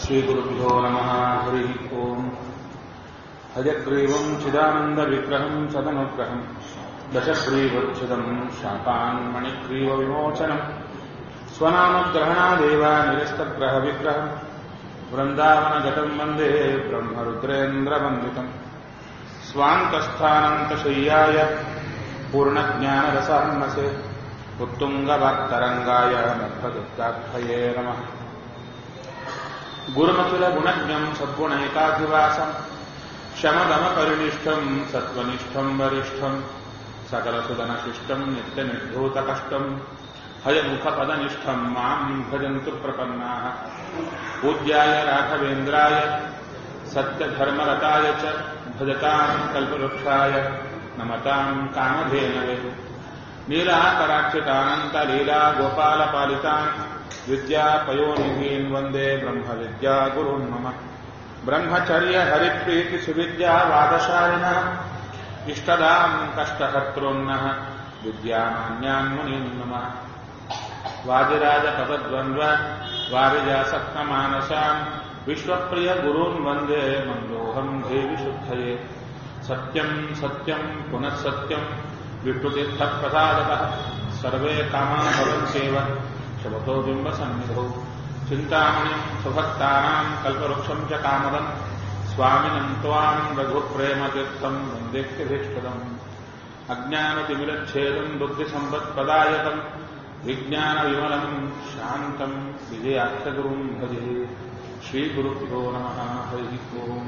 श्रीगुरुभ्यो नमः हरिः ओम् हयग्रीवम् चिदानन्दविग्रहम् सदनुग्रहम् दशग्रीवच्छिदम् शापान्मणिग्रीवविमोचनम् स्वनामग्रहणादेव निरस्तग्रहविग्रहम् वृन्दावनगतम् वन्दे ब्रह्मरुद्रेन्द्रवन्दितम् स्वान्तस्थानन्तशय्याय पूर्णज्ञानरसान्नसे उत्तुङ्गवाक्तरङ्गाय मध्वदुत्ताक्षये नमः गुरुमखिलगुणज्ञम् सद्गुणैकाधिवासम् शमदमपरिनिष्ठम् सत्त्वनिष्ठम् वरिष्ठम् सकलसुदनशिष्टम् नित्यनिर्धूतकष्टम् हयमुखपदनिष्ठम् माम् भजन्तु प्रपन्नाः पूज्याय राघवेन्द्राय सत्यधर्मरताय च भजताम् कल्पवृक्षाय नमताम् कामधेनवे नीलाकराक्षितानन्तलीला गोपालपालितान् विद्यापयोनिधीन् वन्दे ब्रह्मविद्यागुरुन् मम ब्रह्मचर्य हरिप्रीतिसुविद्यावादशालिनः इष्टदाम् कष्टहर्तॄन्नः विद्यामान्यान् मुनीन् नमः वादिराजपदद्वन्द्व वारिजासक्तमानसान् विश्वप्रियगुरून् वन्दे मन्दोऽहम् देवि शुद्धये सत्यम् सत्यम् पुनः सत्यम् विष्णुतीर्थप्रसादतः सर्वे कामा भवन्त्येव शवतो बिम्बसन्निधौ चिन्तामणिम् सुभक्तानाम् कल्पवृक्षम् च कामदम् स्वामिनम् त्वाम् रघुप्रेमतीर्थम् वन्देत्यभीष्टदम् अज्ञानतिमिरच्छेदम् बुद्धिसम्पत्प्रदायकम् विज्ञानविमलम् शान्तम् विजयाख्यगुरुम् भजे श्रीगुरुभ्यो नमः हरिः ओम्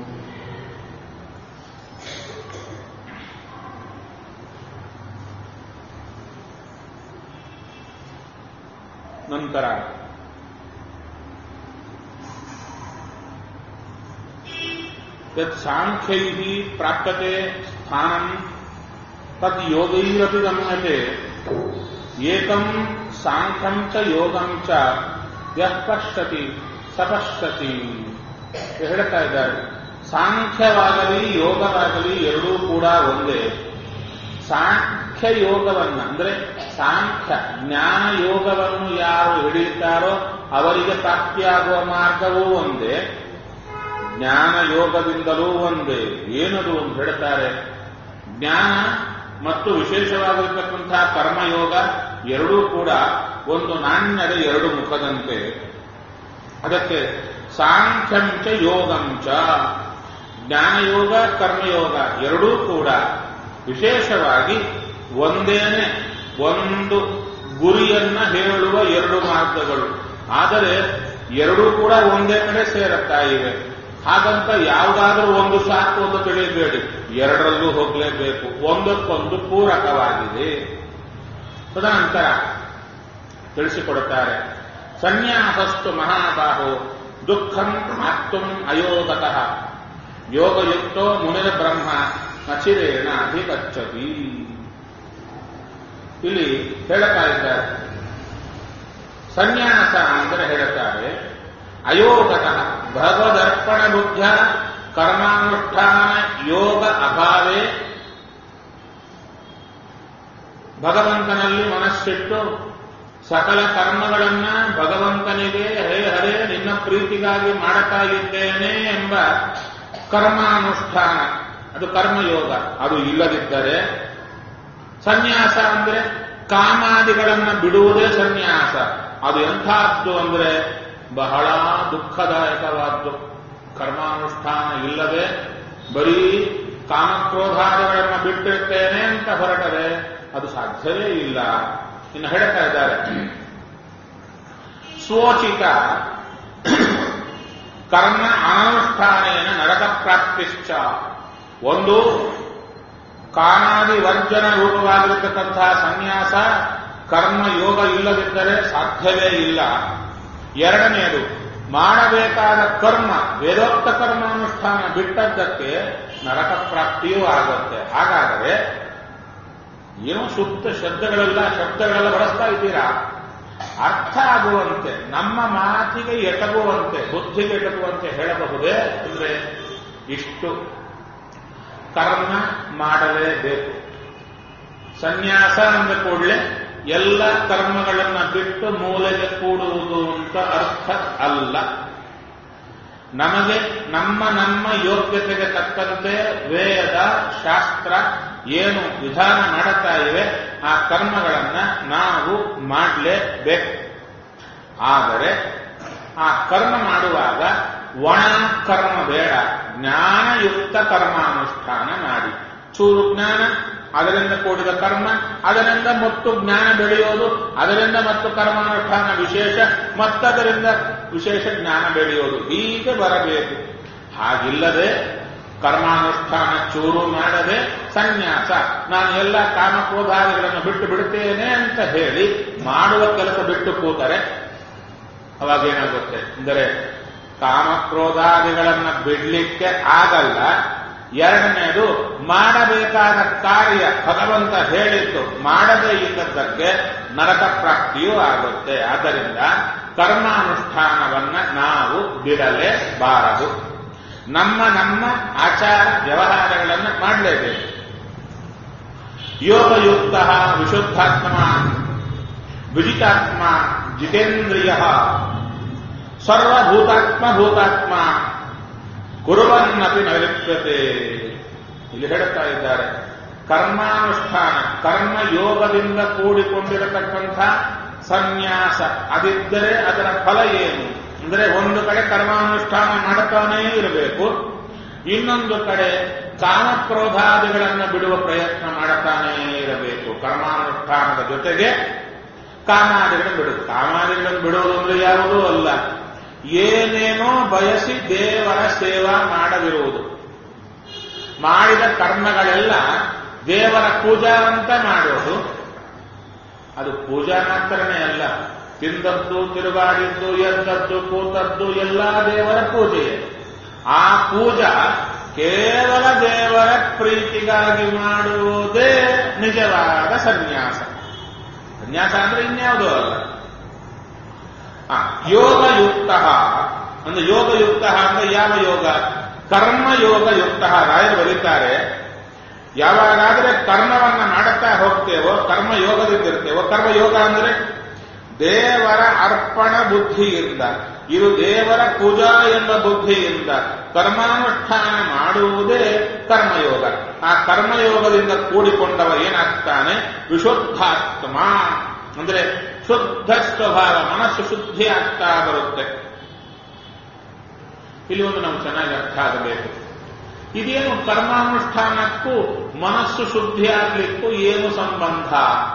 ನಂತರ ಯತ್ ಸಾಂಖ್ಯೈಃ ಪ್ರಾಪ್ಯತೆ ಸ್ಥಾನಂ ತದ್ ಯೋಗೈರಪಿ ಗಮ್ಯತೆ ಏಕಂ ಸಾಂಖ್ಯಂ ಚ ಯೋಗಂ ಚ ಯಃ ಪಶ್ಯತಿ ಸಪಶ್ಯತಿ ಹೇಳ್ತಾ ಇದ್ದಾರೆ ಸಾಂಖ್ಯವಾಗಲಿ ಯೋಗವಾಗಲಿ ಎರಡೂ ಕೂಡ ಒಂದೇ ಸಾಂಖ್ಯ ಯೋಗವನ್ನ ಅಂದ್ರೆ ಸಾಂಖ್ಯ ಜ್ಞಾನ ಯೋಗವನ್ನು ಯಾರು ಹಿಡಿಯುತ್ತಾರೋ ಅವರಿಗೆ ಪ್ರಾಪ್ತಿಯಾಗುವ ಮಾರ್ಗವೂ ಒಂದೇ ಜ್ಞಾನ ಯೋಗದಿಂದಲೂ ಒಂದೇ ಏನದು ಅಂತ ಹೇಳ್ತಾರೆ ಜ್ಞಾನ ಮತ್ತು ವಿಶೇಷವಾಗಿರ್ತಕ್ಕಂತಹ ಕರ್ಮಯೋಗ ಎರಡೂ ಕೂಡ ಒಂದು ನಾಣ್ಯದ ಎರಡು ಮುಖದಂತೆ ಅದಕ್ಕೆ ಸಾಂಖ್ಯಂಚ ಯೋಗಂಚ ಜ್ಞಾನಯೋಗ ಕರ್ಮಯೋಗ ಎರಡೂ ಕೂಡ ವಿಶೇಷವಾಗಿ ಒಂದೇನೆ ಒಂದು ಗುರಿಯನ್ನ ಹೇಳುವ ಎರಡು ಮಾರ್ಗಗಳು ಆದರೆ ಎರಡೂ ಕೂಡ ಒಂದೇ ಕಡೆ ಸೇರುತ್ತಾ ಇವೆ ಹಾಗಂತ ಯಾವುದಾದ್ರೂ ಒಂದು ಸಾಕು ಒಂದು ತಿಳಿಯಬೇಡಿ ಎರಡರಲ್ಲೂ ಹೋಗಲೇಬೇಕು ಒಂದಕ್ಕೊಂದು ಪೂರಕವಾಗಿದೆ ತದನಂತರ ತಿಳಿಸಿಕೊಡುತ್ತಾರೆ ಸನ್ಯಾಸಸ್ತು ಮಹಾಬಾಹೋ ದುಃಖಂ ಆಪ್ತುಂ ಅಯೋಗತಃ ಯೋಗಯುಕ್ತೋ ಮುನಿರ ಬ್ರಹ್ಮ ನಚಿರೇಣ ಅಧಿಗಚ್ಚತಿ ಇಲ್ಲಿ ಹೇಳ್ತಾ ಇದ್ದಾರೆ ಸನ್ಯಾಸ ಅಂದರೆ ಹೇಳುತ್ತಾರೆ ಅಯೋಗತಃ ಭಗವದರ್ಪಣ ಬುದ್ಧ ಕರ್ಮಾನುಷ್ಠಾನ ಯೋಗ ಅಭಾವೇ ಭಗವಂತನಲ್ಲಿ ಮನಸ್ಸಿಟ್ಟು ಸಕಲ ಕರ್ಮಗಳನ್ನ ಭಗವಂತನಿಗೆ ಹೇ ಹರೇ ನಿನ್ನ ಪ್ರೀತಿಗಾಗಿ ಮಾಡುತ್ತಾ ಇದ್ದೇನೆ ಎಂಬ ಕರ್ಮಾನುಷ್ಠಾನ ಅದು ಕರ್ಮಯೋಗ ಅದು ಇಲ್ಲದಿದ್ದರೆ ಸನ್ಯಾಸ ಅಂದ್ರೆ ಕಾಮಾದಿಗಳನ್ನ ಬಿಡುವುದೇ ಸನ್ಯಾಸ ಅದು ಎಂಥದ್ದು ಅಂದ್ರೆ ಬಹಳ ದುಃಖದಾಯಕವಾದ್ದು ಕರ್ಮಾನುಷ್ಠಾನ ಇಲ್ಲದೆ ಬರೀ ಕಾಮಕ್ರೋಧಾದಿಗಳನ್ನ ಬಿಟ್ಟಿರ್ತೇನೆ ಅಂತ ಹೊರಟರೆ ಅದು ಸಾಧ್ಯವೇ ಇಲ್ಲ ಇನ್ನು ಹೇಳ್ತಾ ಇದ್ದಾರೆ ಸ್ವೋಚಿತ ಕರ್ಮ ಅನುಷ್ಠಾನೇನ ನರಕ ಪ್ರಾಪ್ತಿಶ್ಚ ಒಂದು ಕಾಮಾದಿ ವರ್ಜನ ರೂಪವಾಗಿರತಕ್ಕಂತಹ ಸನ್ಯಾಸ ಕರ್ಮ ಯೋಗ ಇಲ್ಲದಿದ್ದರೆ ಸಾಧ್ಯವೇ ಇಲ್ಲ ಎರಡನೆಯದು ಮಾಡಬೇಕಾದ ಕರ್ಮ ವೇದೋಕ್ತ ಕರ್ಮಾನುಷ್ಠಾನ ಬಿಟ್ಟದ್ದಕ್ಕೆ ನರಕ ಪ್ರಾಪ್ತಿಯೂ ಆಗುತ್ತೆ ಹಾಗಾದರೆ ಏನೋ ಸುತ್ತ ಶಬ್ದಗಳೆಲ್ಲ ಶಬ್ದಗಳೆಲ್ಲ ಬಳಸ್ತಾ ಇದ್ದೀರಾ ಅರ್ಥ ಆಗುವಂತೆ ನಮ್ಮ ಮಾತಿಗೆ ಎಟಗುವಂತೆ ಬುದ್ಧಿಗೆ ಎಟಗುವಂತೆ ಹೇಳಬಹುದೇ ಅಂದ್ರೆ ಇಷ್ಟು ಕರ್ಮ ಮಾಡಲೇಬೇಕು ಸನ್ಯಾಸ ಅಂದ ಕೂಡಲೇ ಎಲ್ಲ ಕರ್ಮಗಳನ್ನ ಬಿಟ್ಟು ಮೂಲೆಗೆ ಕೂಡುವುದು ಅಂತ ಅರ್ಥ ಅಲ್ಲ ನಮಗೆ ನಮ್ಮ ನಮ್ಮ ಯೋಗ್ಯತೆಗೆ ತಕ್ಕಂತೆ ವೇದ ಶಾಸ್ತ್ರ ಏನು ವಿಧಾನ ಮಾಡುತ್ತಾ ಇವೆ ಆ ಕರ್ಮಗಳನ್ನ ನಾವು ಮಾಡಲೇಬೇಕು ಆದರೆ ಆ ಕರ್ಮ ಮಾಡುವಾಗ ಒಣ ಕರ್ಮ ಬೇಡ ಜ್ಞಾನಯುಕ್ತ ಕರ್ಮಾನುಷ್ಠಾನ ಮಾಡಿ ಚೂರು ಜ್ಞಾನ ಅದರಿಂದ ಕೂಡಿದ ಕರ್ಮ ಅದರಿಂದ ಮತ್ತು ಜ್ಞಾನ ಬೆಳೆಯೋದು ಅದರಿಂದ ಮತ್ತು ಕರ್ಮಾನುಷ್ಠಾನ ವಿಶೇಷ ಮತ್ತದರಿಂದ ವಿಶೇಷ ಜ್ಞಾನ ಬೆಳೆಯೋದು ಹೀಗೆ ಬರಬೇಕು ಹಾಗಿಲ್ಲದೆ ಕರ್ಮಾನುಷ್ಠಾನ ಚೂರು ಮಾಡದೆ ಸನ್ಯಾಸ ನಾನು ಎಲ್ಲ ಕಾಮಕ್ರೋಧಾದಿಗಳನ್ನು ಬಿಟ್ಟು ಬಿಡುತ್ತೇನೆ ಅಂತ ಹೇಳಿ ಮಾಡುವ ಕೆಲಸ ಬಿಟ್ಟು ಕೂತರೆ ಅವಾಗ ಏನಾಗುತ್ತೆ ಅಂದರೆ ಕಾಮಕ್ರೋಧಾದಿಗಳನ್ನ ಬಿಡ್ಲಿಕ್ಕೆ ಆಗಲ್ಲ ಎರಡನೇದು ಮಾಡಬೇಕಾದ ಕಾರ್ಯ ಭಗವಂತ ಹೇಳಿದ್ದು ಮಾಡದೇ ಇದ್ದದ್ದಕ್ಕೆ ನರಕ ಪ್ರಾಪ್ತಿಯೂ ಆಗುತ್ತೆ ಆದ್ದರಿಂದ ಕರ್ಮಾನುಷ್ಠಾನವನ್ನ ನಾವು ಬಿಡಲೇಬಾರದು ನಮ್ಮ ನಮ್ಮ ಆಚಾರ ವ್ಯವಹಾರಗಳನ್ನು ಮಾಡಲೇಬೇಕು ಯೋಗಯುಕ್ತ ವಿಶುದ್ಧಾತ್ಮ ವಿಜಿತಾತ್ಮ ಜಿತೇಂದ್ರಿಯ ಸರ್ವಭೂತಾತ್ಮ ಭೂತಾತ್ಮ ಕುರುವನ್ನಪಿ ನೈರುತ್ಯತೆ ಇಲ್ಲಿ ಹೇಳುತ್ತಾ ಇದ್ದಾರೆ ಕರ್ಮಾನುಷ್ಠಾನ ಕರ್ಮ ಯೋಗದಿಂದ ಕೂಡಿಕೊಂಡಿರತಕ್ಕಂಥ ಸನ್ಯಾಸ ಅದಿದ್ದರೆ ಅದರ ಫಲ ಏನು ಅಂದರೆ ಒಂದು ಕಡೆ ಕರ್ಮಾನುಷ್ಠಾನ ಮಾಡುತ್ತಾನೇ ಇರಬೇಕು ಇನ್ನೊಂದು ಕಡೆ ಕಾಮಕ್ರೋಧಾದಿಗಳನ್ನು ಬಿಡುವ ಪ್ರಯತ್ನ ಮಾಡುತ್ತಾನೇ ಇರಬೇಕು ಕರ್ಮಾನುಷ್ಠಾನದ ಜೊತೆಗೆ ಕಾಮಾದಿಗಳನ್ನು ಬಿಡುವುದು ಕಾಮಾದಿಗಳನ್ನು ಬಿಡುವುದು ಅಂದ್ರೆ ಯಾವುದೂ ಅಲ್ಲ ಏನೇನೋ ಬಯಸಿ ದೇವರ ಸೇವಾ ಮಾಡದಿರುವುದು ಮಾಡಿದ ಕರ್ಮಗಳೆಲ್ಲ ದೇವರ ಪೂಜಾ ಅಂತ ಮಾಡೋದು ಅದು ಪೂಜಾ ಮಾತ್ರನೇ ಅಲ್ಲ ತಿಂದದ್ದು ತಿರುಗಾಡಿದ್ದು ಎದ್ದದ್ದು ಕೂತದ್ದು ಎಲ್ಲ ದೇವರ ಪೂಜೆ ಆ ಪೂಜಾ ಕೇವಲ ದೇವರ ಪ್ರೀತಿಗಾಗಿ ಮಾಡುವುದೇ ನಿಜವಾದ ಸನ್ಯಾಸ ಸನ್ಯಾಸ ಅಂದ್ರೆ ಇನ್ಯಾವುದೂ ಅಲ್ಲ ಯೋಗಯುಕ್ತ ಅಂದ್ರೆ ಯೋಗಯುಕ್ತ ಅಂದ್ರೆ ಯಾವ ಯೋಗ ಕರ್ಮಯೋಗಯುಕ್ತ ರಾಯರು ಬರೀತಾರೆ ಯಾವಾಗಾದ್ರೆ ಕರ್ಮವನ್ನ ಮಾಡುತ್ತಾ ಹೋಗ್ತೇವೋ ಕರ್ಮಯೋಗದಿಂದಿರ್ತೇವೋ ಕರ್ಮಯೋಗ ಅಂದ್ರೆ ದೇವರ ಅರ್ಪಣ ಬುದ್ಧಿಯಿಂದ ಇದು ದೇವರ ಪೂಜಾ ಎಂಬ ಬುದ್ಧಿಯಿಂದ ಕರ್ಮಾನುಷ್ಠಾನ ಮಾಡುವುದೇ ಕರ್ಮಯೋಗ ಆ ಕರ್ಮಯೋಗದಿಂದ ಕೂಡಿಕೊಂಡವ ಏನಾಗ್ತಾನೆ ವಿಶುದ್ಧಾತ್ಮ ಅಂದ್ರೆ ಶುದ್ಧ ಸ್ವಭಾವ ಮನಸ್ಸು ಶುದ್ಧಿ ಆಗ್ತಾ ಬರುತ್ತೆ ಇಲ್ಲಿ ಒಂದು ನಮ್ಗೆ ಚೆನ್ನಾಗಿ ಅರ್ಥ ಆಗಬೇಕು ಇದೇನು ಕರ್ಮಾನುಷ್ಠಾನಕ್ಕೂ ಮನಸ್ಸು ಶುದ್ಧಿ ಆಗ್ಲಿಕ್ಕೂ ಏನು ಸಂಬಂಧ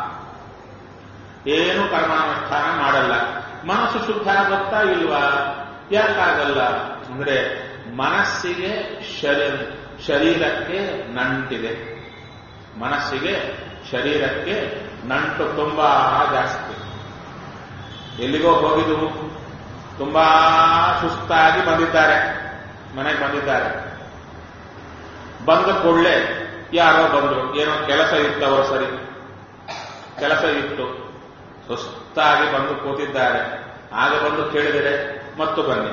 ಏನು ಕರ್ಮಾನುಷ್ಠಾನ ಮಾಡಲ್ಲ ಮನಸ್ಸು ಶುದ್ಧ ಆಗುತ್ತಾ ಇಲ್ವಾ ಯಾಕಾಗಲ್ಲ ಅಂದ್ರೆ ಮನಸ್ಸಿಗೆ ಶರೀರ ಶರೀರಕ್ಕೆ ನಂಟಿದೆ ಮನಸ್ಸಿಗೆ ಶರೀರಕ್ಕೆ ನಂಟು ತುಂಬಾ ಜಾಸ್ತಿ ಎಲ್ಲಿಗೋ ಹೋಗಿದ್ದು ತುಂಬಾ ಸುಸ್ತಾಗಿ ಬಂದಿದ್ದಾರೆ ಮನೆಗೆ ಬಂದಿದ್ದಾರೆ ಬಂದ ಕೂಡಲೇ ಯಾರೋ ಬಂದ್ರು ಏನೋ ಕೆಲಸ ಇತ್ತು ಅವರು ಸರಿ ಕೆಲಸ ಇತ್ತು ಸುಸ್ತಾಗಿ ಬಂದು ಕೂತಿದ್ದಾರೆ ಆಗ ಬಂದು ಕೇಳಿದರೆ ಮತ್ತು ಬನ್ನಿ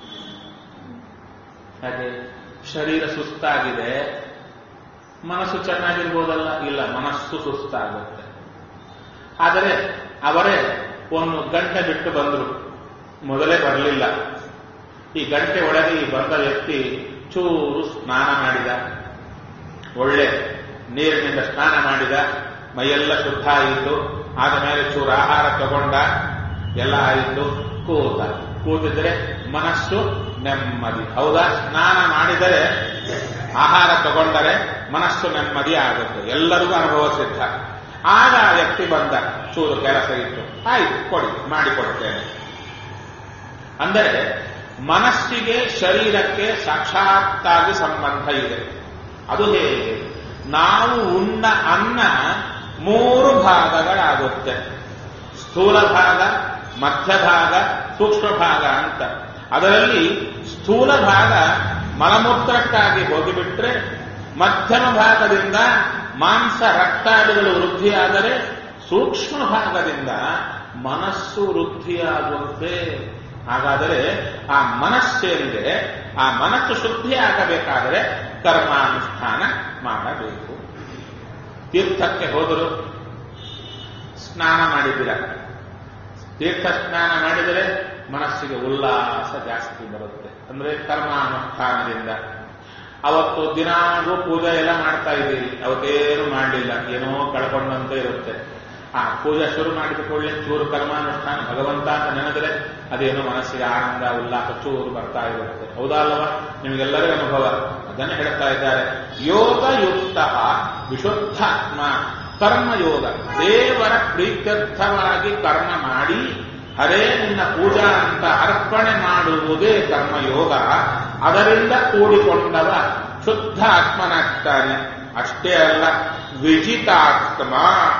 ಹಾಗೆ ಶರೀರ ಸುಸ್ತಾಗಿದೆ ಮನಸ್ಸು ಚೆನ್ನಾಗಿರ್ಬೋದಲ್ಲ ಇಲ್ಲ ಮನಸ್ಸು ಸುಸ್ತಾಗುತ್ತೆ ಆದರೆ ಅವರೇ ಒಂದು ಗಂಟೆ ಬಿಟ್ಟು ಬಂದರು ಮೊದಲೇ ಬರಲಿಲ್ಲ ಈ ಗಂಟೆ ಒಳಗೆ ಈ ಬಂದ ವ್ಯಕ್ತಿ ಚೂರು ಸ್ನಾನ ಮಾಡಿದ ಒಳ್ಳೆ ನೀರಿನಿಂದ ಸ್ನಾನ ಮಾಡಿದ ಮೈಯೆಲ್ಲ ಶುದ್ಧ ಆಯಿತು ಆದ ಮೇಲೆ ಚೂರು ಆಹಾರ ತಗೊಂಡ ಎಲ್ಲ ಆಯಿತು ಕೂತ ಕೂತಿದ್ರೆ ಮನಸ್ಸು ನೆಮ್ಮದಿ ಹೌದಾ ಸ್ನಾನ ಮಾಡಿದರೆ ಆಹಾರ ತಗೊಂಡರೆ ಮನಸ್ಸು ನೆಮ್ಮದಿ ಆಗುತ್ತೆ ಎಲ್ಲರಿಗೂ ಅನುಭವ ಸಿದ್ಧ ಆಗ ಆ ವ್ಯಕ್ತಿ ಬಂದ ಚೂರು ಕೆಲಸ ಇತ್ತು ಆಯ್ತು ಕೊಡಿ ಮಾಡಿಕೊಡ್ತೇನೆ ಅಂದರೆ ಮನಸ್ಸಿಗೆ ಶರೀರಕ್ಕೆ ಸಾಕ್ಷಾತ್ತಾಗಿ ಸಂಬಂಧ ಇದೆ ಅದು ಹೇಗೆ ನಾವು ಉಣ್ಣ ಅನ್ನ ಮೂರು ಭಾಗಗಳಾಗುತ್ತೆ ಸ್ಥೂಲ ಭಾಗ ಮಧ್ಯ ಭಾಗ ಸೂಕ್ಷ್ಮ ಭಾಗ ಅಂತ ಅದರಲ್ಲಿ ಸ್ಥೂಲ ಭಾಗ ಮಲಮೂತ್ರಕ್ಕಾಗಿ ಹೋಗಿಬಿಟ್ರೆ ಮಧ್ಯಮ ಭಾಗದಿಂದ ಮಾಂಸ ರಕ್ತಾದಿಗಳು ವೃದ್ಧಿಯಾದರೆ ಸೂಕ್ಷ್ಮ ಭಾಗದಿಂದ ಮನಸ್ಸು ವೃದ್ಧಿಯಾಗುವಂತೆ ಹಾಗಾದರೆ ಆ ಮನಸ್ಸೇನಿದೆ ಆ ಮನಸ್ಸು ಶುದ್ಧಿ ಆಗಬೇಕಾದರೆ ಕರ್ಮಾನುಷ್ಠಾನ ಮಾಡಬೇಕು ತೀರ್ಥಕ್ಕೆ ಹೋದರು ಸ್ನಾನ ಮಾಡಿದ್ದೀರ ತೀರ್ಥ ಸ್ನಾನ ಮಾಡಿದರೆ ಮನಸ್ಸಿಗೆ ಉಲ್ಲಾಸ ಜಾಸ್ತಿ ಬರುತ್ತೆ ಅಂದ್ರೆ ಕರ್ಮಾನುಷ್ಠಾನದಿಂದ ಅವತ್ತು ದಿನಾಗೂ ಪೂಜೆ ಎಲ್ಲ ಮಾಡ್ತಾ ಇದ್ದೀರಿ ಅವತ್ತೇನು ಮಾಡಲಿಲ್ಲ ಏನೋ ಕಳ್ಕೊಂಡಂತೆ ಇರುತ್ತೆ ಆ ಪೂಜೆ ಶುರು ಮಾಡಿದ ಕೂಡಲೇ ಚೂರು ಕರ್ಮಾನುಷ್ಠಾನ ಭಗವಂತ ಅಂತ ನೆನೆದರೆ ಅದೇನೋ ಮನಸ್ಸಿಗೆ ಆನಂದ ಉಲ್ಲಾಸ ಚೂರು ಬರ್ತಾ ಇರುತ್ತೆ ಹೌದಾ ಅಲ್ವಾ ನಿಮಗೆಲ್ಲರಿಗೂ ಅನುಭವ ಅದನ್ನು ಹೇಳ್ತಾ ಇದ್ದಾರೆ ಯೋಗಯುಕ್ತ ವಿಶುದ್ಧಾತ್ಮ ಕರ್ಮಯೋಗ ದೇವರ ಪ್ರೀತ್ಯರ್ಥವಾಗಿ ಕರ್ಮ ಮಾಡಿ ಹರೇ ನಿನ್ನ ಪೂಜಾ ಅಂತ ಅರ್ಪಣೆ ಮಾಡುವುದೇ ಕರ್ಮಯೋಗ ಅದರಿಂದ ಕೂಡಿಕೊಂಡವ ಶುದ್ಧ ಆತ್ಮನಾಗ್ತಾನೆ ಅಷ್ಟೇ ಅಲ್ಲ ವಿಜಿತಾತ್ಮ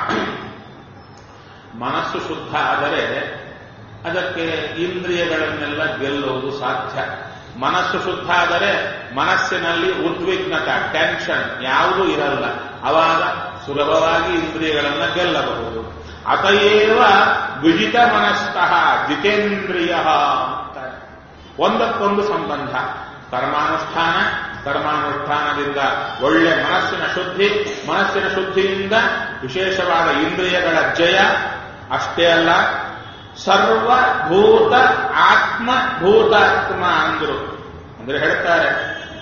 ಮನಸ್ಸು ಶುದ್ಧ ಆದರೆ ಅದಕ್ಕೆ ಇಂದ್ರಿಯಗಳನ್ನೆಲ್ಲ ಗೆಲ್ಲುವುದು ಸಾಧ್ಯ ಮನಸ್ಸು ಶುದ್ಧ ಆದರೆ ಮನಸ್ಸಿನಲ್ಲಿ ಉದ್ವಿಗ್ನತ ಟೆನ್ಷನ್ ಯಾವುದೂ ಇರಲ್ಲ ಅವಾಗ ಸುಲಭವಾಗಿ ಇಂದ್ರಿಯಗಳನ್ನು ಗೆಲ್ಲಬಹುದು ಅತಯೇವ ವಿಜಿತ ಮನಸ್ಕಃ ಜಿತೇಂದ್ರಿಯ ಅಂತಾರೆ ಒಂದಕ್ಕೊಂದು ಸಂಬಂಧ ಕರ್ಮಾನುಷ್ಠಾನ ಕರ್ಮಾನುಷ್ಠಾನದಿಂದ ಒಳ್ಳೆ ಮನಸ್ಸಿನ ಶುದ್ಧಿ ಮನಸ್ಸಿನ ಶುದ್ಧಿಯಿಂದ ವಿಶೇಷವಾದ ಇಂದ್ರಿಯಗಳ ಜಯ ಅಷ್ಟೇ ಅಲ್ಲ ಸರ್ವಭೂತ ಆತ್ಮ ಭೂತಾತ್ಮ ಅಂದ್ರು ಅಂದ್ರೆ ಹೇಳ್ತಾರೆ